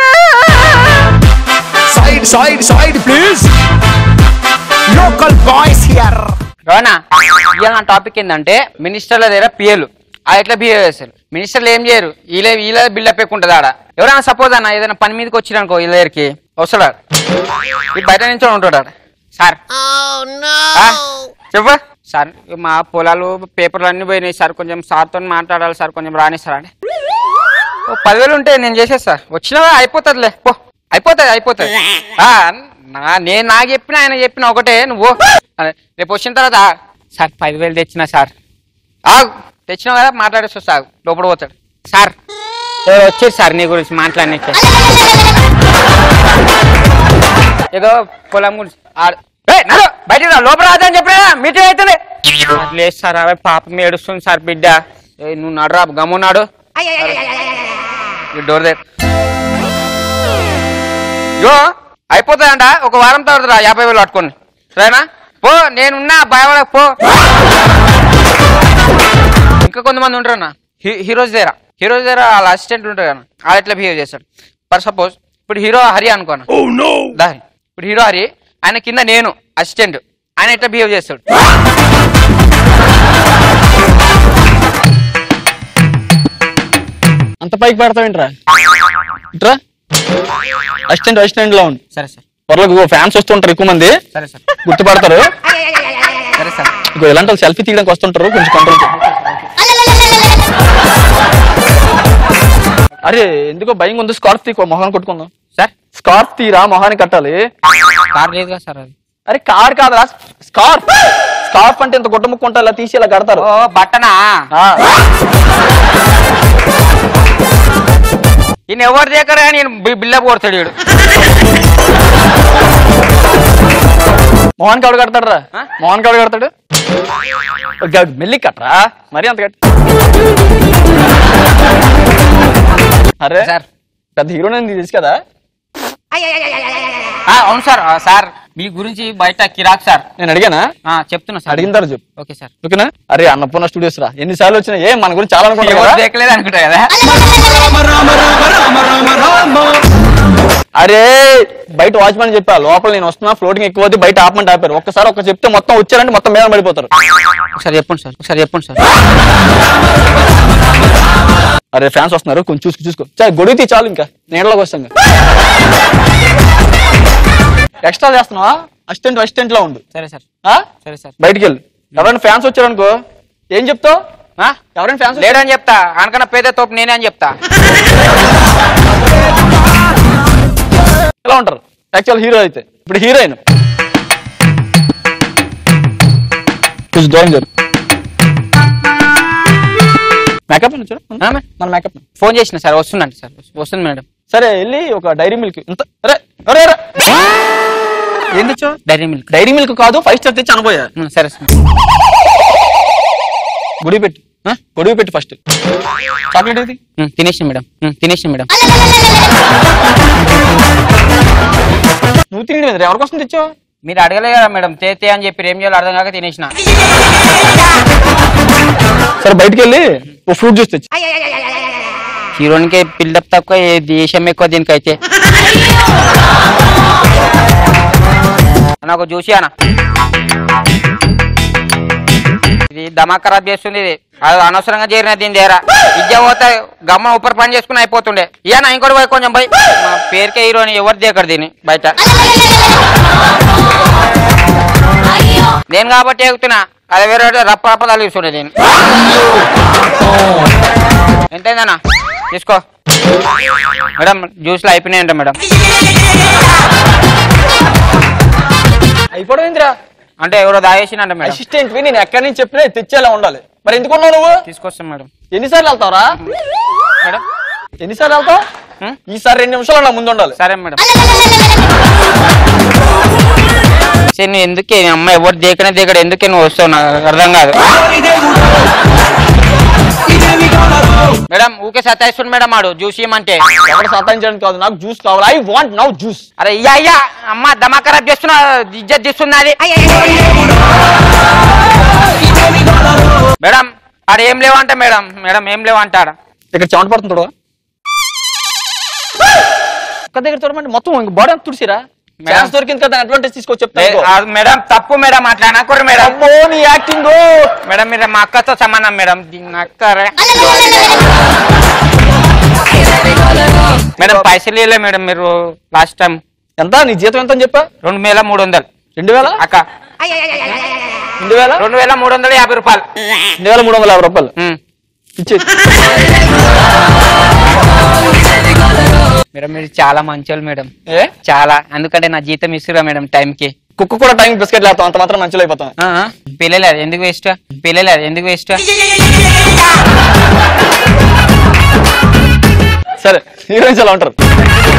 side side side please local boys here రోనా ఇవాళ నా టాపిక్ ఏంటంటే మినిస్టర్ల దగ్గర పిఏలు అది ఎట్లా బిహేవ్ చేస్తారు మినిస్టర్లు ఏం చేయరు వీళ్ళే వీళ్ళ బిల్డప్ ఎక్కుంటుంది ఆడ ఎవరైనా సపోజ్ అన్న ఏదైనా పని మీదకి వచ్చిరనుకో వీళ్ళ దగ్గరికి వస్తాడు ఈ బయట నుంచి ఉంటాడు ఆడ సార్ ఆ, చెప్పు సార్ మా పొలాలు పేపర్లు అన్ని పోయినాయి సార్ కొంచెం సార్తో మాట్లాడాలి సార్ కొంచెం రాని సార్ అంటే ఓ పదివేలు ఉంటే నేను చేసేస్తా వచ్చినా అయిపోతుందిలే పో అయిపోతుంది అయిపోతుంది ఆ, నా- నేను నాకు చెప్పిన ఆయన చెప్పిన ఒకటే నువ్వు అదే, రేపు వచ్చిన తర్వాత సార్ పదివేలు తెచ్చిన సార్ ఆగు తెచ్చినావు కదా మాట్లాడేసి సాగు లోపల పోతాడు సార్ ఎవరో వచ్చారు సార్ నీ గురించి మాట్లాడినట్టే ఏదో పొలం గురించి ఆడ- ఏయ్, నడు, బయటికి రా లోపల రాదని చెప్పినా మీటింగ్ అవుతుంది లేదు సార్ అవే పాపం ఏడుస్తుంది సార్ బిడ్డ ఏయ్, నువ్వు నడురా గమ్మున్నాడు ఈ డోర్ దగ్గర యో అయిపోతుందంట ఒక వారం తర్వాత రా యాభై వేలు పట్టుకోండి సరేనా పో నేనున్నా భయపడ పో ఇంకా కొంతమంది ఉంటారు అన్న హీరోస్ దగ్గర హీరోస్ దగ్గర వాళ్ళ అసిస్టెంట్ ఉంటారు కదా వాళ్ళు ఎట్లా బిహేవ్ చేస్తాడు ఫర్ సపోజ్ ఇప్పుడు హీరో హరి అనుకోను దా ఇప్పుడు హీరో హరి ఆయన కింద నేను అసిస్టెంట్ ఆయన ఎట్లా బిహేవ్ చేస్తాడు అంత పైకి పెడతావేంట్రా ఇట్రా అసిస్టెంట్ అసిస్టెంట్ లో ఉండు సరే సార్ త్వరలో ఫ్యాన్స్ వస్తుంటారు ఎక్కువ మంది సరే సార్ గుర్తుపడతారు సరే సార్ ఇగో ఇలాంటి సెల్ఫీ తీయడానికి వస్తుంటారు కొంచెం కంట్రోల్ అరే ఎందుకో భయం ఉంది స్కార్ఫ్ తీకో మొహాన్ని కొట్టుకుందాం సార్ స్కార్ఫ్ తీరా మొహాన్ని కట్టాలి కార్ లేదు కదా సార్ అది అరే కార్ కాదురా స్కార్ఫ్ స్కార్ఫ్ అంటే ఇంత గుట్ట ముక్కుంటా ఇలా తీసి ఇలా కడతారు ఓ బట్టనా ఈయన ఎవరి దగ్గర నేను బిల్డప్ కొడతాడు వీడు మోహన్ కాడు కడతాడు రా మోహన్ కాడు కడతాడు గ- మెల్లి కట్టరా మరి అంత కట్ట అరే సార్ పెద్ద హీరో నేను తెలుసు కదా ఆ, అవును సార్ ఆ, సార్ మీ గురించి బయట కిరాక్ సార్ నేను అడిగానా ఆ, చెప్తున్నా సార్ అడిగిన తర్వాత చెప్పు ఓకే సార్ ఓకేనా అరే అన్నపూర్ణ స్టూడియోస్ రా ఎన్నిసార్లు వచ్చినా ఏ మన గురించి చాలా అనుకుంటా ఎవరు కదా దేకలేదు అనుకుంటా కదా అరే బయట వాచ్మెన్ చెప్పా లోపల నేను వస్తున్నా ఫ్లోటింగ్ ఎక్కువ అవుతుంది, బయట ఆపమంటే ఆపారు ఒక్కసారి ఒక్క చెప్తే మొత్తం వచ్చారంటే మొత్తం మీద పడిపోతారు ఒకసారి చెప్పండి సార్ ఒకసారి చెప్పండి సార్ అరే ఫ్యాన్స్ వస్తున్నారు కొంచెం చూసుకో చూసుకో చాలు గొడుగు తీ చాలు ఇంకా నీడలోకి వస్తాం ఇంకా. ఎక్స్ట్రా చేస్తున్నావా అసిస్టెంట్ అసిస్టెంట్ లో ఉండు సరే సార్ ఆ? సరే సార్ బయటికి వెళ్ళు ఎవరైనా ఫ్యాన్స్ వచ్చారనుకో ఏం చెప్తావు ఆ? ఎవరైనా ఫ్యాన్స్ లేడని చెప్తా అనకన్నా పేద తోపు నేనే అని చెప్తా ఎలా ఉంటారు యాక్చువల్ హీరో అయితే ఇప్పుడు హీరోయిన్ కొంచెం దూరం జరు మేకప్ చూడు మన మేకప్ ఫోన్ చేసిన సార్ వస్తుందండి సార్ వస్తుంది మేడం సరే వెళ్ళి ఒక డైరీ మిల్క్ ఇంత అరే అరే అరే ఏం తెచ్చావు డైరీ మిల్క్ డైరీ మిల్క్ కాదు ఫైవ్ స్టార్ తెచ్చి అనబోయా సరే సార్ గుడి పెట్టు ఆ? గొడుగు పెట్టి ఫస్ట్ చాక్లెట్ ఏది తినేసి మేడం తినేసి మేడం నువ్వు తిరిగి ఎవరికోసం తెచ్చావు మీరు అడగలే కదా మేడం తే తే అని చెప్పి ఏం చేయాలో అర్థం కాక తినేసిన సరే బయటికి వెళ్ళి ఓ ఫ్రూట్ జ్యూస్ తెచ్చి హీరోయిన్కి బిల్డప్ తక్కువ ఏ దేశం ఎక్కువ దీనికైతే నాకు చూసి అన్న ఇది దమా ఖరాబ్ చేస్తుంది ఇది అది అనవసరంగా చేరిన దీని దగ్గర ఇజ్జ పోతే గమ్మ ఉపర్ పని చేసుకుని అయిపోతుండే ఇయ్యనా ఇంకోటి పోయి కొంచెం పోయి మా పేరుకే హీరోని ఎవరు దిగరు దీన్ని బయట నేను కాబట్టి ఎక్కుతున్నా అది వేరే వాడు రప్ప రప్ప తగిలిస్తుండే దీన్ని ఎంతైందన్నా తీసుకో మేడం జ్యూస్లో అయిపోయినాయంట మేడం అయిపోయిందిరా అంటే ఎవరో దాగేసినంట మేడం అసిస్టెంట్ వి నేను ఎక్కడి నుంచి చెప్పినా తెచ్చేలా ఉండాలి మరి ఎందుకున్నావు నువ్వు తీసుకొస్తాం మేడం ఎన్నిసార్లు వెళ్తావురా మేడం ఎన్నిసార్లు వెళ్తావు ఈసారి రెండు నిమిషాలు నా ముందు ఉండాలి సరే మేడం సరే నువ్వు ఎందుకే నీ అమ్మ ఎవరు దేకనే దేకడు ఎందుకే నువ్వు వస్తావు నాకు అర్థం కాదు మేడం ఊకే సతాయిస్తుంది మేడం ఆడు జ్యూస్ ఇవ్వమంటే ఎవరు సతాయించడానికి కాదు నాకు జ్యూస్ కావాలి ఐ వాంట్ నౌ జ్యూస్ అరే అయ్యా అయ్యా అమ్మ దమా ఖరాబ్ చేస్తున్నా ఇజ్జత్ తీస్తుంది అది మేడం ఆడ ఏం లేవంట మేడం మేడం ఏం లేవంటాడ ఇక్కడ చెమట పడుతుంది చూడవా ఒక్క దగ్గర చూడమంటే మొత్తం ఇంక బాడీ అంత తుడిసిరా ఛాన్స్ దొరికింది కదా అడ్వాంటేజ్ తీసుకొచ్చి చెప్తాను మేడం తప్పు మేడం అట్లా అనకూడదు మేడం అమ్మో నీ యాక్టింగ్ మేడం మీరు మా అక్కతో సమానం మేడం దీని అక్క రే. మేడం పైసలు ఇవ్వలే మేడం మీరు లాస్ట్ టైం ఎంత నీ జీతం ఎంత అని చెప్పా రెండు వేల మూడు వందలు రెండు వేల అక్క రెండు వేల రెండు వేల మూడు వందల యాభై రూపాయలు రెండు వేల మూడు వందల యాభై రూపాయలు ఇచ్చేది మేడం మీరు చాలా మంచోళ్ళు మేడం చాలా అందుకంటే నా జీతం ఇస్తురా మేడం టైంకి కుక్క కూడా టైం బిస్కెట్ లేస్తాం అంత మాత్రం మంచిలో అయిపోతాం పిల్లలేదు ఎందుకు వేస్ట్ పిల్లలేదు ఎందుకు వేస్ట్ సరే హీరోయిన్స్ ఎలా ఉంటారు